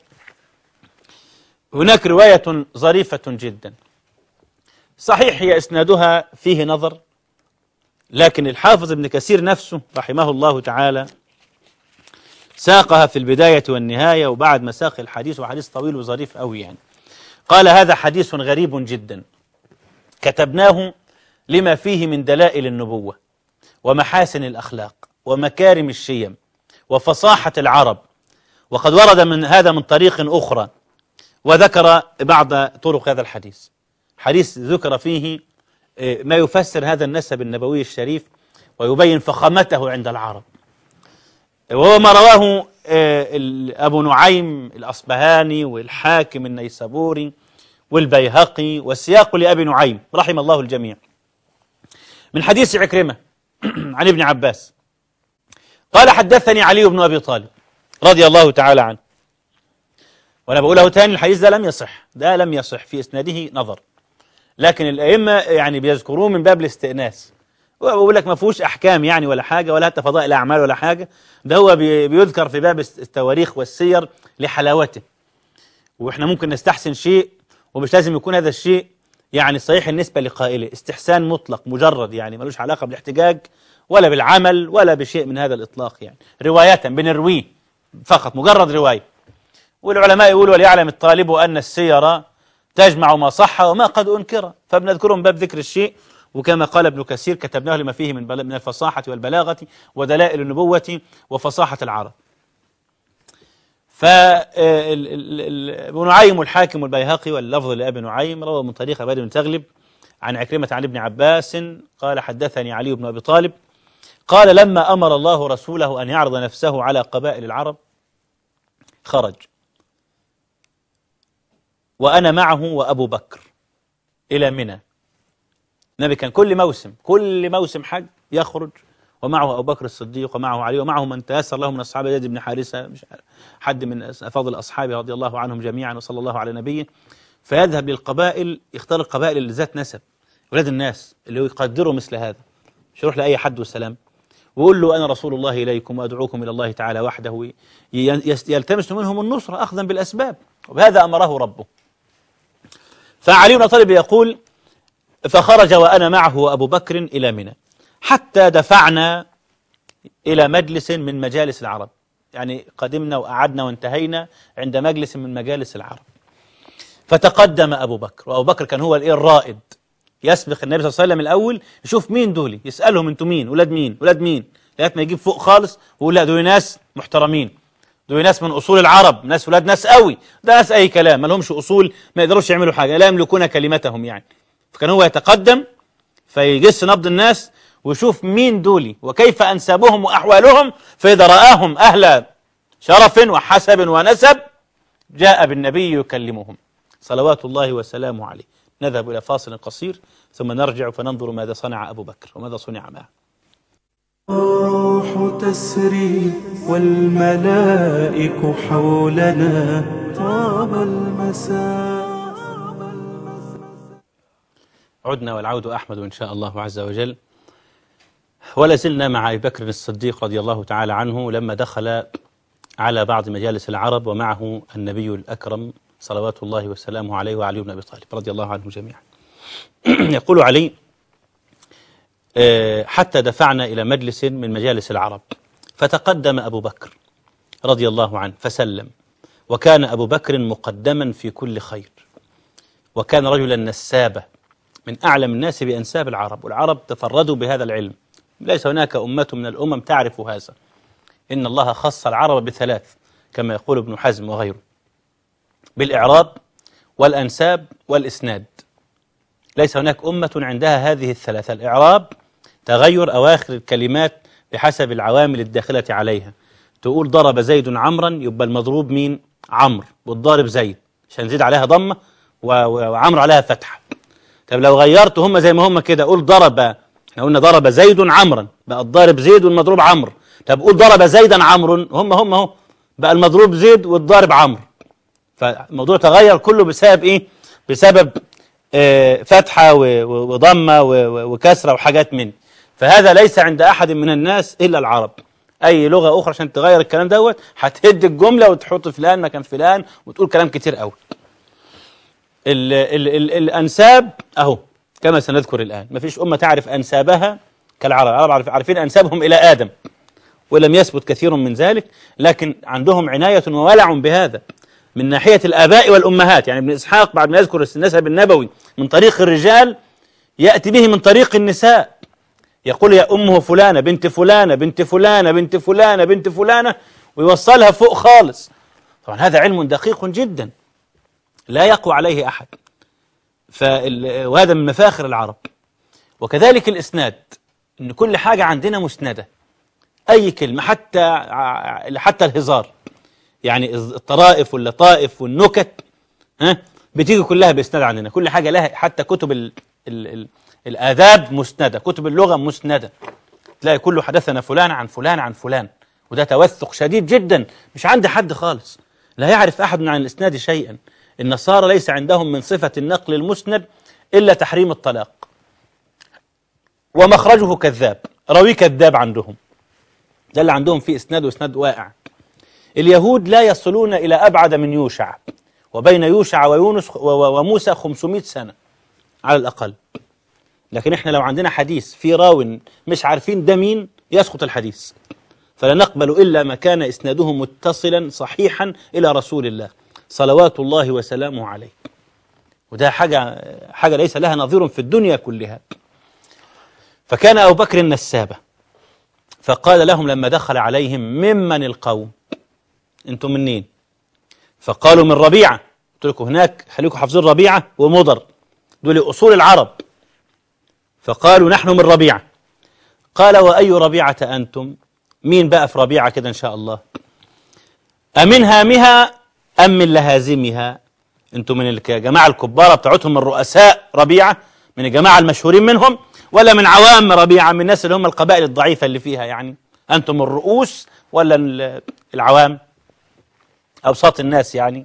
هناك رواية ظريفة جدا صحيح هي إسنادها فيه نظر لكن الحافظ ابن كثير نفسه رحمه الله تعالى ساقها في البداية والنهاية وبعد ما ساق الحديث وحديث طويل وظريف قوي يعني قال هذا حديث غريب جدا كتبناه لما فيه من دلائل النبوة ومحاسن الأخلاق ومكارم الشيم وفصاحة العرب وقد ورد من هذا من طريق أخرى وذكر بعض طرق هذا الحديث حديث ذكر فيه آه، ما يفسر هذا النسب النبوي الشريف ويبين فخامته عند العرب وهو ما رواه آه، ال- أبو نعيم الأصبهاني والحاكم النيسابوري والبيهقي والسياق لأبي نعيم رحم الله الجميع من حديث عكرمة عن ابن عباس قال حدثني علي بن أبي طالب رضي الله تعالى عنه وأنا بقوله تاني الحديث ده لم يصح ده لم يصح في إسناده نظر لكن الأئمة يعني بيذكروه من باب الاستئناس وبقول لك ما فيهوش أحكام يعني ولا حاجة ولا حتى فضائل أعمال ولا حاجة ده هو بي- بيذكر في باب التواريخ والسير لحلاوته واحنا ممكن نستحسن شيء ومش لازم يكون هذا الشيء يعني صحيح النسبة لقائله استحسان مطلق مجرد يعني ملوش علاقة بالاحتجاج ولا بالعمل ولا بشيء من هذا الإطلاق يعني رواية بنرويه فقط مجرد رواية والعلماء يقولوا وليعلم الطالب أن السير تجمع ما صح وما قد أنكر فبنذكره من باب ذكر الشيء وكما قال ابن كثير كتبناه لما فيه من بل- من الفصاحة والبلاغة ودلائل النبوة وفصاحة العرب فابن نعيم الحاكم البيهقي واللفظ لأبي نعيم روى من طريق عباد بن تغلب عن عكرمة عن ابن عباس قال حدثني علي بن أبي طالب قال لما أمر الله رسوله أن يعرض نفسه على قبائل العرب خرج وأنا معه وأبو بكر إلى منى النبي كان كل موسم كل موسم حج يخرج ومعه أبو بكر الصديق ومعه علي ومعه من تيسر له من أصحاب زيد بن حارثة مش عارف، حد من أفاضل أصحابه رضي الله عنهم جميعا وصلى الله على نبيه فيذهب للقبائل يختار القبائل اللي ذات نسب ولاد الناس اللي يقدروا مثل هذا مش يروح لأي حد والسلام ويقول له أنا رسول الله إليكم وأدعوكم إلى الله تعالى وحده ي- يس- يلتمس منهم النصرة أخذا بالأسباب وبهذا أمره ربه فعلي بن أبي طالب يقول فخرج وأنا معه وأبو بكر إلى منى حتى دفعنا إلى مجلس من مجالس العرب يعني قدمنا وقعدنا وانتهينا عند مجلس من مجالس العرب فتقدم أبو بكر وأبو بكر كان هو الإيه الرائد يسبق النبي صلى الله عليه وسلم الأول يشوف مين دول يسألهم أنتم مين ولاد مين ولاد مين لغاية ما يجيب فوق خالص ويقول لا دول ناس محترمين دول ناس من أصول العرب ناس ولاد ناس قوي ده ناس أي كلام ما لهمش أصول ما يقدروش يعملوا حاجة لا يملكون كلمتهم يعني فكان هو يتقدم فيجس نبض الناس ويشوف مين دولي وكيف أنسابهم وأحوالهم فإذا رآهم أهل شرف وحسب ونسب جاء بالنبي يكلمهم صلوات الله وسلامه عليه نذهب إلى فاصل قصير ثم نرجع فننظر ماذا صنع أبو بكر وماذا صنع معه الروح تسري والملائك حولنا طاب المساء عدنا والعود أحمد إن شاء الله عز وجل ولا زلنا مع أبي بكر الصديق رضي الله تعالى عنه لما دخل على بعض مجالس العرب ومعه النبي الأكرم صلوات الله وسلامه عليه وعلي بن أبي طالب رضي الله عنهم جميعا يقول علي آه، حتى دفعنا إلى مجلس من مجالس العرب فتقدم أبو بكر رضي الله عنه فسلم وكان أبو بكر مقدما في كل خير وكان رجلا نسابا من أعلم الناس بأنساب العرب والعرب تفردوا بهذا العلم ليس هناك أمة من الأمم تعرف هذا إن الله خص العرب بثلاث كما يقول ابن حزم وغيره بالإعراب والأنساب والإسناد ليس هناك أمة عندها هذه الثلاثة الإعراب تغير أواخر الكلمات بحسب العوامل الداخلة عليها تقول ضرب زيد عمرا يبقى المضروب مين عمرو والضارب زيد عشان نزيد عليها ضمة و- و- وعمرو عليها فتحة طب لو غيرت هم زي ما هم كده قول ضرب احنا قلنا ضرب زيد عمرا بقى الضارب زيد والمضروب عمرو طب قول ضرب زيدا عمرو هم هم اهو بقى المضروب زيد والضارب عمرو فالموضوع تغير كله بسبب ايه بسبب آه، فتحة و- و- وضمة و- و- وكسرة وحاجات من فهذا ليس عند أحد من الناس إلا العرب أي لغة أخرى عشان تغير الكلام دوت هتهد الجملة وتحط فلان مكان فلان وتقول كلام كتير قوي ال ال ال الأنساب أهو كما سنذكر الآن ما فيش أمة تعرف أنسابها كالعرب العرب عارف- عارفين أنسابهم إلى آدم ولم يثبت كثير من ذلك لكن عندهم عناية وولع بهذا من ناحية الآباء والأمهات يعني ابن إسحاق بعد ما يذكر النسب النبوي من طريق الرجال يأتي به من طريق النساء يقول يا أمه فلانة بنت فلانة بنت فلانة بنت فلانة بنت فلانة ويوصلها فوق خالص طبعا هذا علم دقيق جدا لا يقوى عليه أحد فال- وهذا من مفاخر العرب وكذلك الإسناد إن كل حاجة عندنا مسندة أي كلمة حتى ع- حتى الهزار يعني الطرائف واللطائف والنكت ها بتيجي كلها بإسناد عندنا كل حاجة لها حتى كتب ال ال ال الآداب مسندة كتب اللغة مسندة تلاقي كله حدثنا فلان عن فلان عن فلان وده توثق شديد جدا مش عند حد خالص لا يعرف أحد عن الإسناد شيئا النصارى ليس عندهم من صفة النقل المسند إلا تحريم الطلاق ومخرجه كذاب راوي كذاب عندهم ده اللي عندهم فيه إسناد وإسناد واقع اليهود لا يصلون إلى أبعد من يوشع وبين يوشع ويونس و- و- وموسى 500 سنة على الأقل لكن احنا لو عندنا حديث في راو مش عارفين ده مين يسقط الحديث فلا نقبل إلا ما كان إسناده متصلا صحيحا إلى رسول الله صلوات الله وسلامه عليه وده حاجة حاجة ليس لها نظير في الدنيا كلها فكان أبو بكر نسابة فقال لهم لما دخل عليهم ممن القوم انتم منين فقالوا من ربيعة قلت لكم هناك خليكم حافظين ربيعة ومضر دول أصول العرب فقالوا نحن من ربيعة قال وأي ربيعة أنتم مين بقى في ربيعة كده إن شاء الله أمن هامها أم من لهازمها أنتم من الجماعة الكبارة بتاعتهم الرؤساء ربيعة من الجماعة المشهورين منهم ولا من عوام ربيعة من الناس اللي هم القبائل الضعيفة اللي فيها يعني أنتم الرؤوس ولا ال- العوام أوساط الناس يعني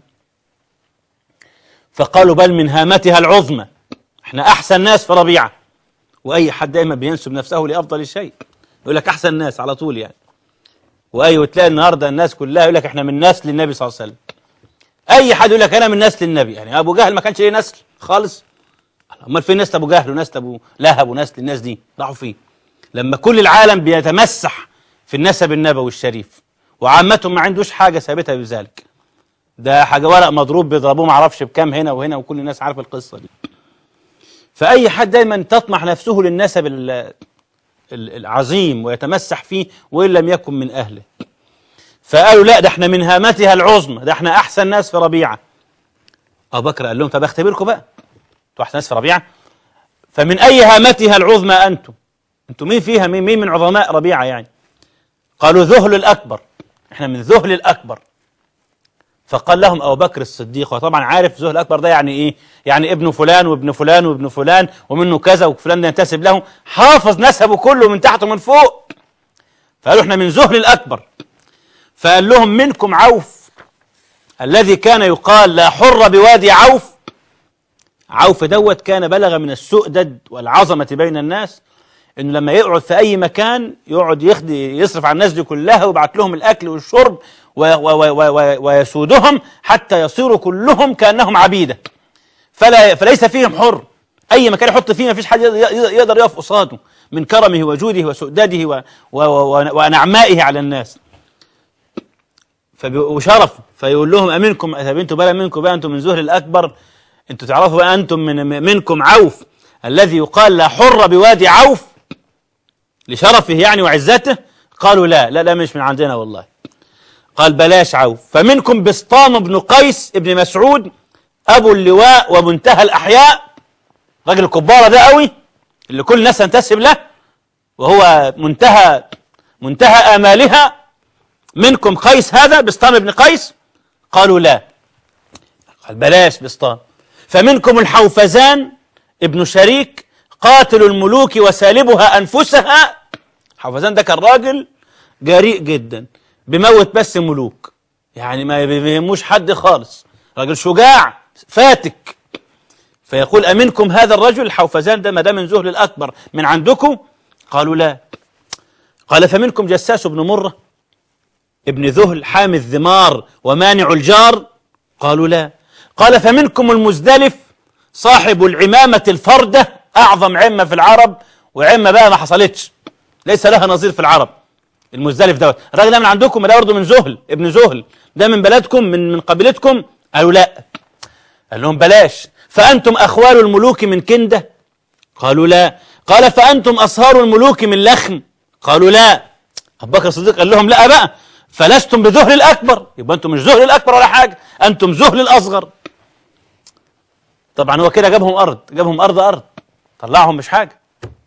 فقالوا بل من هامتها العظمى احنا أحسن ناس في ربيعة وأي حد دايما بينسب نفسه لأفضل شيء يقول لك أحسن ناس على طول يعني وأي وتلاقي النهاردة الناس كلها يقول لك احنا من نسل النبي صلى الله عليه وسلم أي حد يقول لك أنا من نسل النبي يعني أبو جهل ما كانش ليه نسل خالص أمال فين نسل أبو جهل ونسل أبو لهب ونسل الناس دي راحوا فين لما كل العالم بيتمسح في النسب النبوي الشريف وعامتهم ما عندوش حاجة ثابتة بذلك ده حاجة ورق مضروب بيضربوه معرفش بكام هنا وهنا وكل الناس عارفة القصة دي فأي حد دايما تطمح نفسه للنسب ال- ال- العظيم ويتمسح فيه وإن لم يكن من أهله فقالوا لا ده احنا من هامتها العظمى ده احنا أحسن ناس في ربيعة أبو بكر قال لهم طب اختبركم بقى انتوا أحسن ناس في ربيعة فمن أي هامتها العظمى أنتم أنتم مين فيها مين, مين من عظماء ربيعة يعني قالوا ذهل الأكبر احنا من ذهل الأكبر فقال لهم أبو بكر الصديق وطبعا عارف ذهل الأكبر ده يعني إيه يعني ابن فلان وابن فلان وابن فلان ومنه كذا وفلان ده ينتسب له حافظ نسبه كله من تحت ومن فوق فقالوا احنا من ذهل الأكبر فقال لهم منكم عوف الذي كان يقال لا حر بوادي عوف عوف دوت كان بلغ من السؤدد والعظمة بين الناس انه لما يقعد في اي مكان يقعد يخدي يصرف على الناس دي كلها ويبعت لهم الاكل والشرب و و و و و ويسودهم حتى يصيروا كلهم كانهم عبيده فلا فليس فيهم حر اي مكان يحط فيه ما فيش حد يقدر- يقدر يقف قصاده من كرمه وجوده وسؤدده و و و ونعمائه على الناس فبي- وشرفه فيقول لهم امنكم طب انتوا بقى منكم بقى انتم من زهر الاكبر انتوا تعرفوا بقى انتم من منكم عوف الذي يقال لا حر بوادي عوف لشرفه يعني وعزته قالوا لا لا لا مش من عندنا والله قال بلاش عوف فمنكم بسطام بن قيس ابن مسعود ابو اللواء ومنتهى الاحياء راجل الكبارة ده قوي اللي كل الناس تنتسب له وهو منتهى منتهى امالها منكم قيس هذا بسطام بن قيس قالوا لا قال بلاش بسطام فمنكم الحوفزان ابن شريك قاتل الملوك وسالبها أنفسها حوفزان ده كان راجل جريء جدا بيموت بس ملوك يعني ما بيهموش حد خالص راجل شجاع فاتك فيقول أمنكم هذا الرجل الحوفزان ده ما ده من زهل الأكبر من عندكم قالوا لا قال فمنكم جساس بن مرة ابن ذهل حامي الذمار ومانع الجار قالوا لا قال فمنكم المزدلف صاحب العمامة الفردة أعظم عمة في العرب وعمة بقى ما حصلتش ليس لها نظير في العرب المزدلف دوت الراجل ده من عندكم ده برضه من زهل ابن زهل ده من بلدكم من من قبيلتكم قالوا لا قال لهم بلاش فأنتم أخوال الملوك من كندة قالوا لا قال فأنتم أصهار الملوك من لخم قالوا لا أبو بكر الصديق قال لهم لا بقى فلستم بذهل الأكبر يبقى أنتم مش ذهل الأكبر ولا حاجة أنتم ذهل الأصغر طبعا هو كده جابهم أرض جابهم أرض أرض طلعهم مش حاجة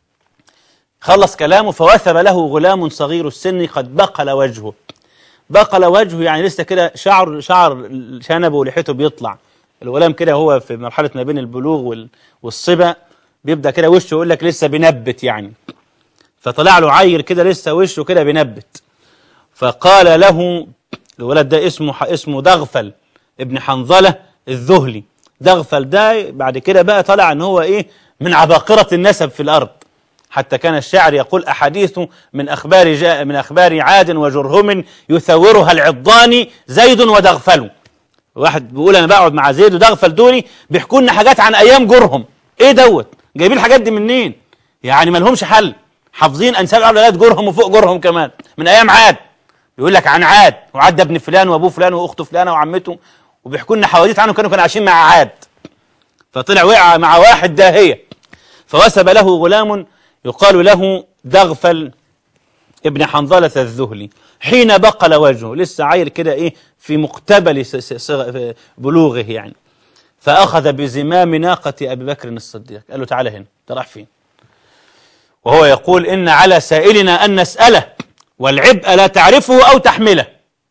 خلص كلامه فوثب له غلام صغير السن قد بقل وجهه بقل وجهه يعني لسه كده شعر شعر شنبه ولحيته بيطلع الغلام كده هو في مرحلة ما بين البلوغ وال- والصبا بيبدأ كده وشه يقول لك لسه بينبت يعني فطلع له عير كده لسه وشه كده بينبت فقال له الولد ده اسمه اسمه دغفل ابن حنظلة الذهلي دغفل ده بعد كده بقى طلع ان هو ايه من عباقرة النسب في الارض حتى كان الشاعر يقول احاديث من اخبار جاء من اخبار عاد وجرهم يثورها العضاني زيد ودغفل واحد بيقول انا بقعد مع زيد ودغفل دولي بيحكوا لنا حاجات عن ايام جرهم ايه دوت جايبين الحاجات دي منين يعني ما لهمش حل حافظين انساب اولاد جرهم وفوق جرهم كمان من ايام عاد يقول لك عن عاد وعاد ده ابن فلان وابوه فلان واخته فلانه وعمته وبيحكوا لنا حواديت عنهم كانوا كانوا عايشين مع عاد فطلع وقع مع واحد داهيه فوسب له غلام يقال له دغفل ابن حنظلة الذهلي حين بقل وجهه لسه عيل كده ايه في مقتبل س- س- صغ- بلوغه يعني فأخذ بزمام ناقة أبي بكر الصديق قال له تعالى هنا انت رايح فين وهو يقول إن على سائلنا أن نسأله والعبء لا تعرفه أو تحمله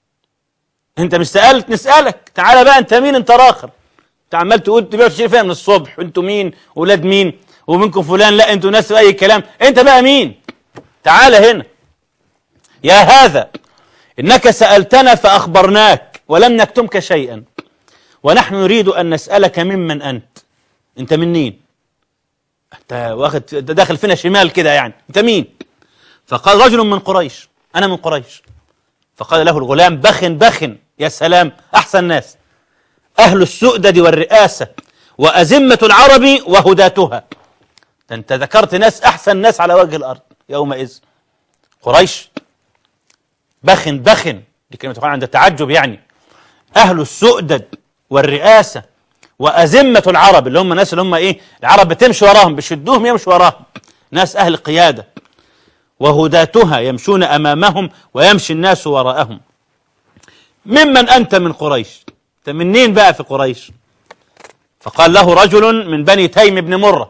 انت مش سألت نسألك تعالى بقى انت مين انت راخر انت عمال تقول تبيعوا تشتري فيها من الصبح انتوا مين ولاد مين ومنكم فلان لا انتوا ناس اي كلام انت بقى مين تعالى هنا يا هذا إنك سألتنا فأخبرناك ولم نكتمك شيئا ونحن نريد أن نسألك ممن أنت أنت من مين أنت واخد أنت داخل فينا شمال كده يعني أنت مين فقال رجل من قريش أنا من قريش فقال له الغلام بخن بخن يا سلام أحسن ناس أهل السؤدد والرئاسة وأزمة العرب وهداتها ده أنت ذكرت ناس أحسن ناس على وجه الأرض يومئذ قريش بخن بخن دي كلمة تقال عند التعجب يعني أهل السؤدد والرئاسة وأزمة العرب اللي هم الناس اللي هم إيه العرب بتمشي وراهم بيشدوهم يمشوا وراهم ناس أهل قيادة وهداتها يمشون أمامهم ويمشي الناس وراءهم ممن أنت من قريش أنت منين بقى في قريش فقال له رجل من بني تيم بن مرة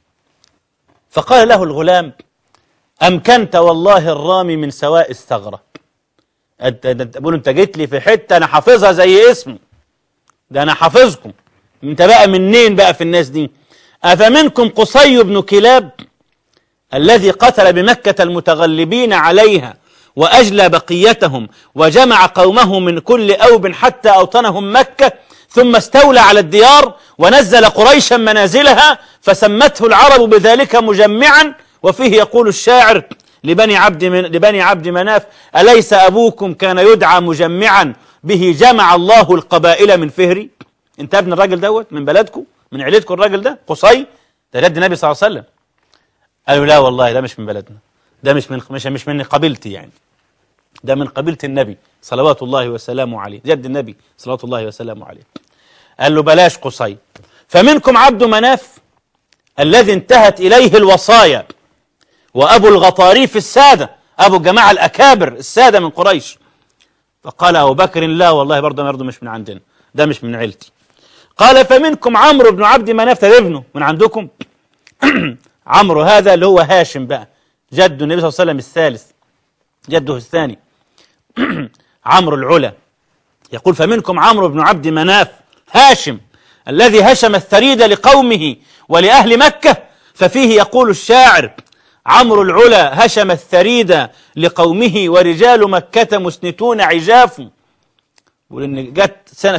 فقال له الغلام أمكنت والله الرامي من سواء الثغرة أنت أنت بقول أنت جيت لي في حتة أنا حافظها زي اسمي ده أنا حافظكم أنت بقى منين بقى في الناس دي أفمنكم قصي بن كلاب الذي قتل بمكة المتغلبين عليها وأجلى بقيتهم وجمع قومه من كل أوب حتى أوطنهم مكة ثم استولى على الديار ونزل قريشا منازلها فسمته العرب بذلك مجمعا وفيه يقول الشاعر لبني عبد من لبني عبد مناف أليس أبوكم كان يدعى مجمعا به جمع الله القبائل من فهري انت ابن الراجل دوت من بلدكم من عيلتكم الراجل ده قصي ده جد النبي صلى الله عليه وسلم قالوا لا والله ده مش من بلدنا ده مش من مش مش من قبيلتي يعني ده من قبيلة النبي صلوات الله وسلامه عليه جد النبي صلوات الله وسلامه عليه قال له بلاش قصي فمنكم عبد مناف الذي انتهت إليه الوصايا وأبو الغطاريف السادة أبو الجماعة الأكابر السادة من قريش فقال أبو بكر لا والله برضه برضه مش من عندنا ده مش من عيلتي قال فمنكم عمرو بن عبد مناف ده ابنه من عندكم عمرو هذا اللي هو هاشم بقى جد النبي صلى الله عليه وسلم الثالث جده الثاني عمرو العلا يقول فمنكم عمرو بن عبد مناف هاشم الذي هشم الثريد لقومه ولأهل مكة ففيه يقول الشاعر عمرو العلا هشم الثريد لقومه ورجال مكة مسنتون عجاف يقول إن جت سنة,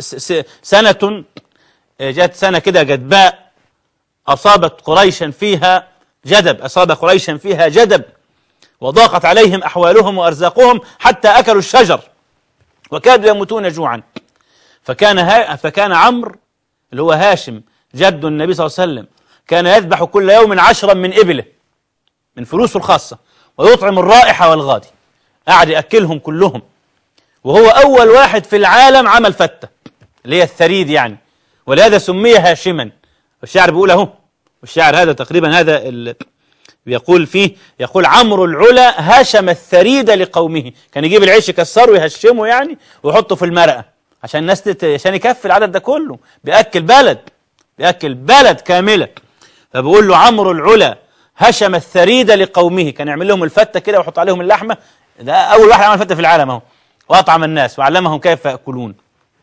سنة جت سنة كده جدباء أصابت قريشا فيها جدب أصاب قريشا فيها جدب وضاقت عليهم أحوالهم وأرزاقهم حتى أكلوا الشجر وكادوا يموتون جوعا فكان ها فكان عمرو اللي هو هاشم جد النبي صلى الله عليه وسلم كان يذبح كل يوم عشرا من إبله من فلوسه الخاصة ويطعم الرائحة والغادي قعد يأكلهم كلهم وهو أول واحد في العالم عمل فتة اللي هي الثريد يعني ولهذا سمي هاشما والشاعر بيقول اهو والشاعر هذا تقريبا هذا ال... بيقول فيه يقول عمرو العلا هشم الثريد لقومه كان يجيب العيش يكسره ويهشمه يعني ويحطه في المرقة عشان الناس تت... عشان يكفي العدد ده كله بيأكل بلد بيأكل بلد كاملة فبيقول له عمرو العلا هشم الثريد لقومه كان يعمل لهم الفتة كده ويحط عليهم اللحمة ده أول واحد عمل فتة في العالم أهو وأطعم الناس وعلمهم كيف يأكلون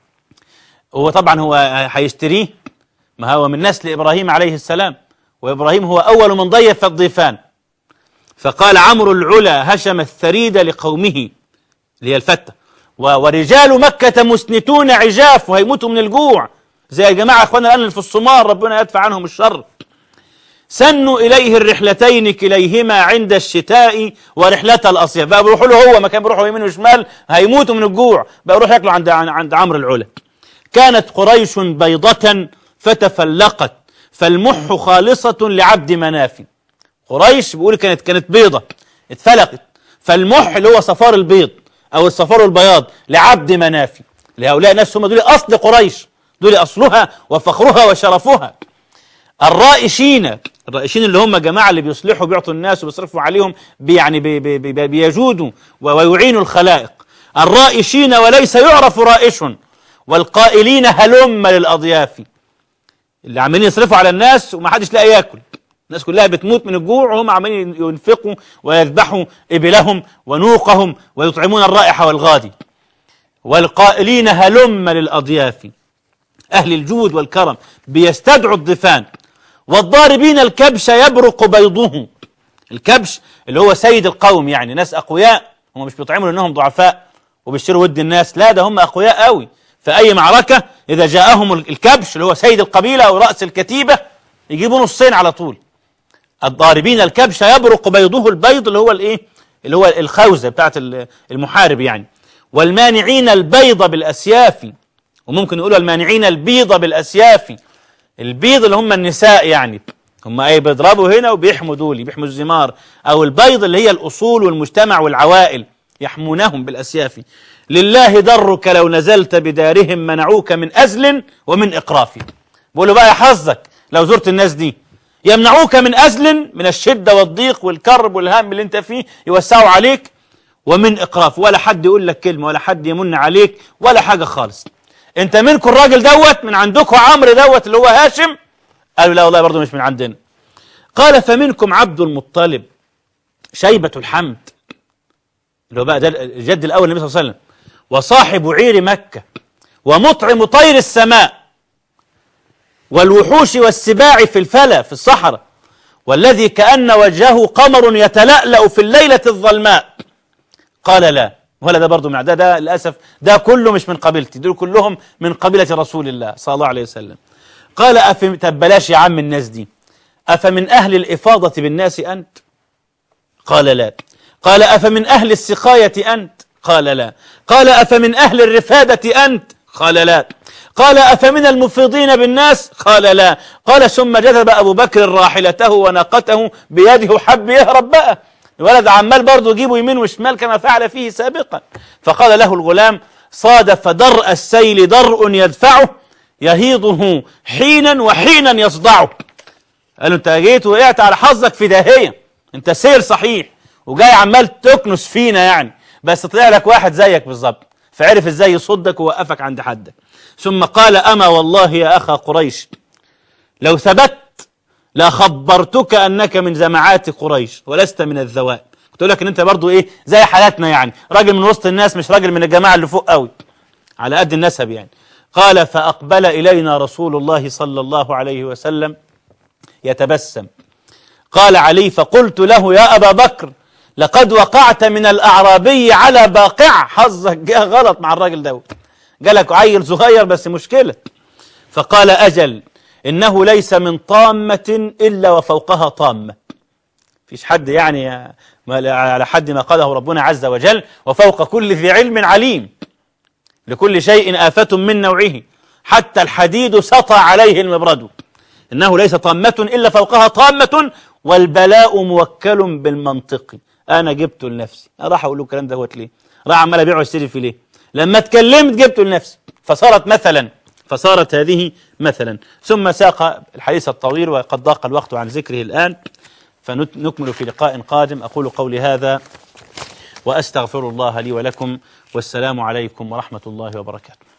هو طبعا هو هيشتريه ما هو من نسل إبراهيم عليه السلام وإبراهيم هو أول من ضيف الضيفان فقال عمرو العلا هشم الثريد لقومه اللي هي الفتة و- ورجال مكة مسنتون عجاف وهيموتوا من الجوع زي يا جماعة أخوانا الآن اللي في الصومال ربنا يدفع عنهم الشر سنوا إليه الرحلتين كليهما عند الشتاء ورحلة الأصيف بقى بيروحوا له هو ما كان بيروحوا يمين وشمال هيموتوا من الجوع بقى يروحوا ياكلوا عند عند عمرو العلا كانت قريش بيضة فتفلقت فالمح خالصة لعبد مناف قريش بيقول كانت كانت بيضة اتفلقت فالمح اللي هو صفار البيض أو الصفار البياض لعبد مناف لهؤلاء الناس هم دول أصل قريش دول أصلها وفخرها وشرفها الرائشين الرائشين اللي هم جماعة اللي بيصلحوا بيعطوا الناس وبيصرفوا عليهم بي يعني بي بي بي بيجودوا و- ويعينوا الخلائق الرائشين وليس يعرف رائش والقائلين هلم للأضياف اللي عمالين يصرفوا على الناس وما حدش لاقي ياكل الناس كلها بتموت من الجوع وهم عمالين ينفقوا ويذبحوا إبلهم ونوقهم ويطعمون الرائحة والغادي والقائلين هلم للأضياف أهل الجود والكرم بيستدعوا الضيفان والضاربين الكبش يبرق بيضه الكبش اللي هو سيد القوم يعني ناس أقوياء هم مش بيطعموا لأنهم ضعفاء وبيشتروا ود الناس لا ده هم أقوياء قوي في أي معركة إذا جاءهم الكبش اللي هو سيد القبيلة أو رأس الكتيبة يجيبوا نصين على طول الضاربين الكبش يبرق بيضه البيض اللي هو الايه اللي هو الخوذه بتاعت المحارب يعني والمانعين البيض بالاسياف وممكن يقولوا المانعين البيض بالاسياف البيض اللي هم النساء يعني هم ايه بيضربوا هنا وبيحموا دول بيحموا الزمار او البيض اللي هي الاصول والمجتمع والعوائل يحمونهم بالاسياف لله درك لو نزلت بدارهم منعوك من ازل ومن اقراف بيقولوا بقى يا حظك لو زرت الناس دي يمنعوك من أزل من الشدة والضيق والكرب والهم اللي انت فيه يوسعوا عليك ومن إقراف ولا حد يقول لك كلمة ولا حد يمن عليك ولا حاجة خالص انت منكم الراجل دوت من عندكم عمرو دوت اللي هو هاشم قالوا لا والله برضه مش من عندنا قال فمنكم عبد المطلب شيبة الحمد اللي هو بقى ده الجد الأول النبي صلى الله عليه وسلم وصاحب عير مكة ومطعم طير السماء والوحوش والسباع في الفلا في الصحراء والذي كأن وجهه قمر يتلألأ في الليلة الظلماء قال لا ولا ده برضه من ده ده للأسف ده كله مش من قبيلتي دول كلهم من قبيلة رسول الله صلى الله عليه وسلم قال أف طب بلاش يا عم الناس دي أفمن أهل الإفاضة بالناس أنت قال لا قال أفمن أهل السقاية أنت قال لا قال أفمن أهل الرفادة أنت قال لا قال أفمن المفيضين بالناس قال لا قال ثم جذب أبو بكر راحلته وناقته بيده حب يهرب بقى الولد عمال برضه يجيبه يمين وشمال كما فعل فيه سابقا فقال له الغلام صادف درء السيل درء يدفعه يهيضه حينا وحينا يصدعه قال له انت جيت وقعت على حظك في داهية انت سير صحيح وجاي عمال تكنس فينا يعني بس طلع لك واحد زيك بالظبط فعرف ازاي يصدك ووقفك عند حدك ثم قال أما والله يا أخا قريش لو ثبت لخبرتك أنك من زمعات قريش ولست من الذوائب قلت لك ان انت برضو ايه زي حالاتنا يعني راجل من وسط الناس مش راجل من الجماعة اللي فوق قوي على قد النسب يعني قال فأقبل إلينا رسول الله صلى الله عليه وسلم يتبسم قال علي فقلت له يا أبا بكر لقد وقعت من الأعرابي على باقع حظك جاء غلط مع الراجل دوت جالك عيل صغير بس مشكلة فقال أجل إنه ليس من طامة إلا وفوقها طامة فيش حد يعني على حد ما قاله ربنا عز وجل وفوق كل ذي علم عليم لكل شيء آفة من نوعه حتى الحديد سطى عليه المبرد إنه ليس طامة إلا فوقها طامة والبلاء موكل بالمنطق انا جبته لنفسي راح اقول له الكلام دوت ليه راح عمال ابيعه واشتري فيه ليه لما اتكلمت جبته لنفسي فصارت مثلا فصارت هذه مثلا ثم ساق الحديث الطويل وقد ضاق الوقت عن ذكره الآن فنكمل في لقاء قادم أقول قولي هذا وأستغفر الله لي ولكم والسلام عليكم ورحمة الله وبركاته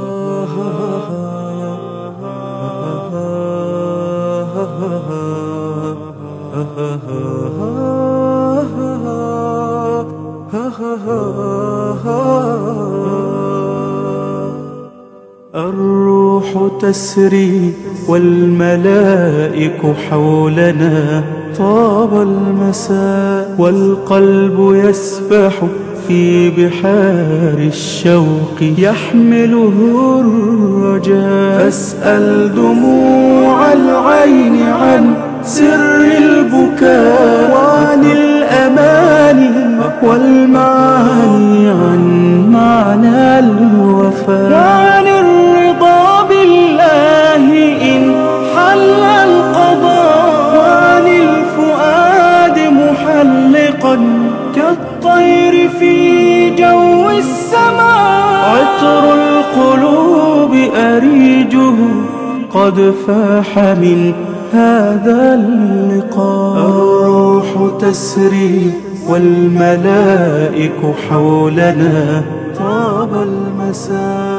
الروح تسري والملائك حولنا طاب المساء والقلب يسبح في بحار الشوق يحمله الرجاء فاسأل دموع العين عن سر البكاء وعن الأماني والمعاني عن معنى الوفاء وعن الرضا بالله إن حل القضاء وعن الفؤاد محلقا كالطير في جو السماء عطر القلوب أريجه قد فاح من هذا اللقاء الروح تسري والملائك حولنا طاب المساء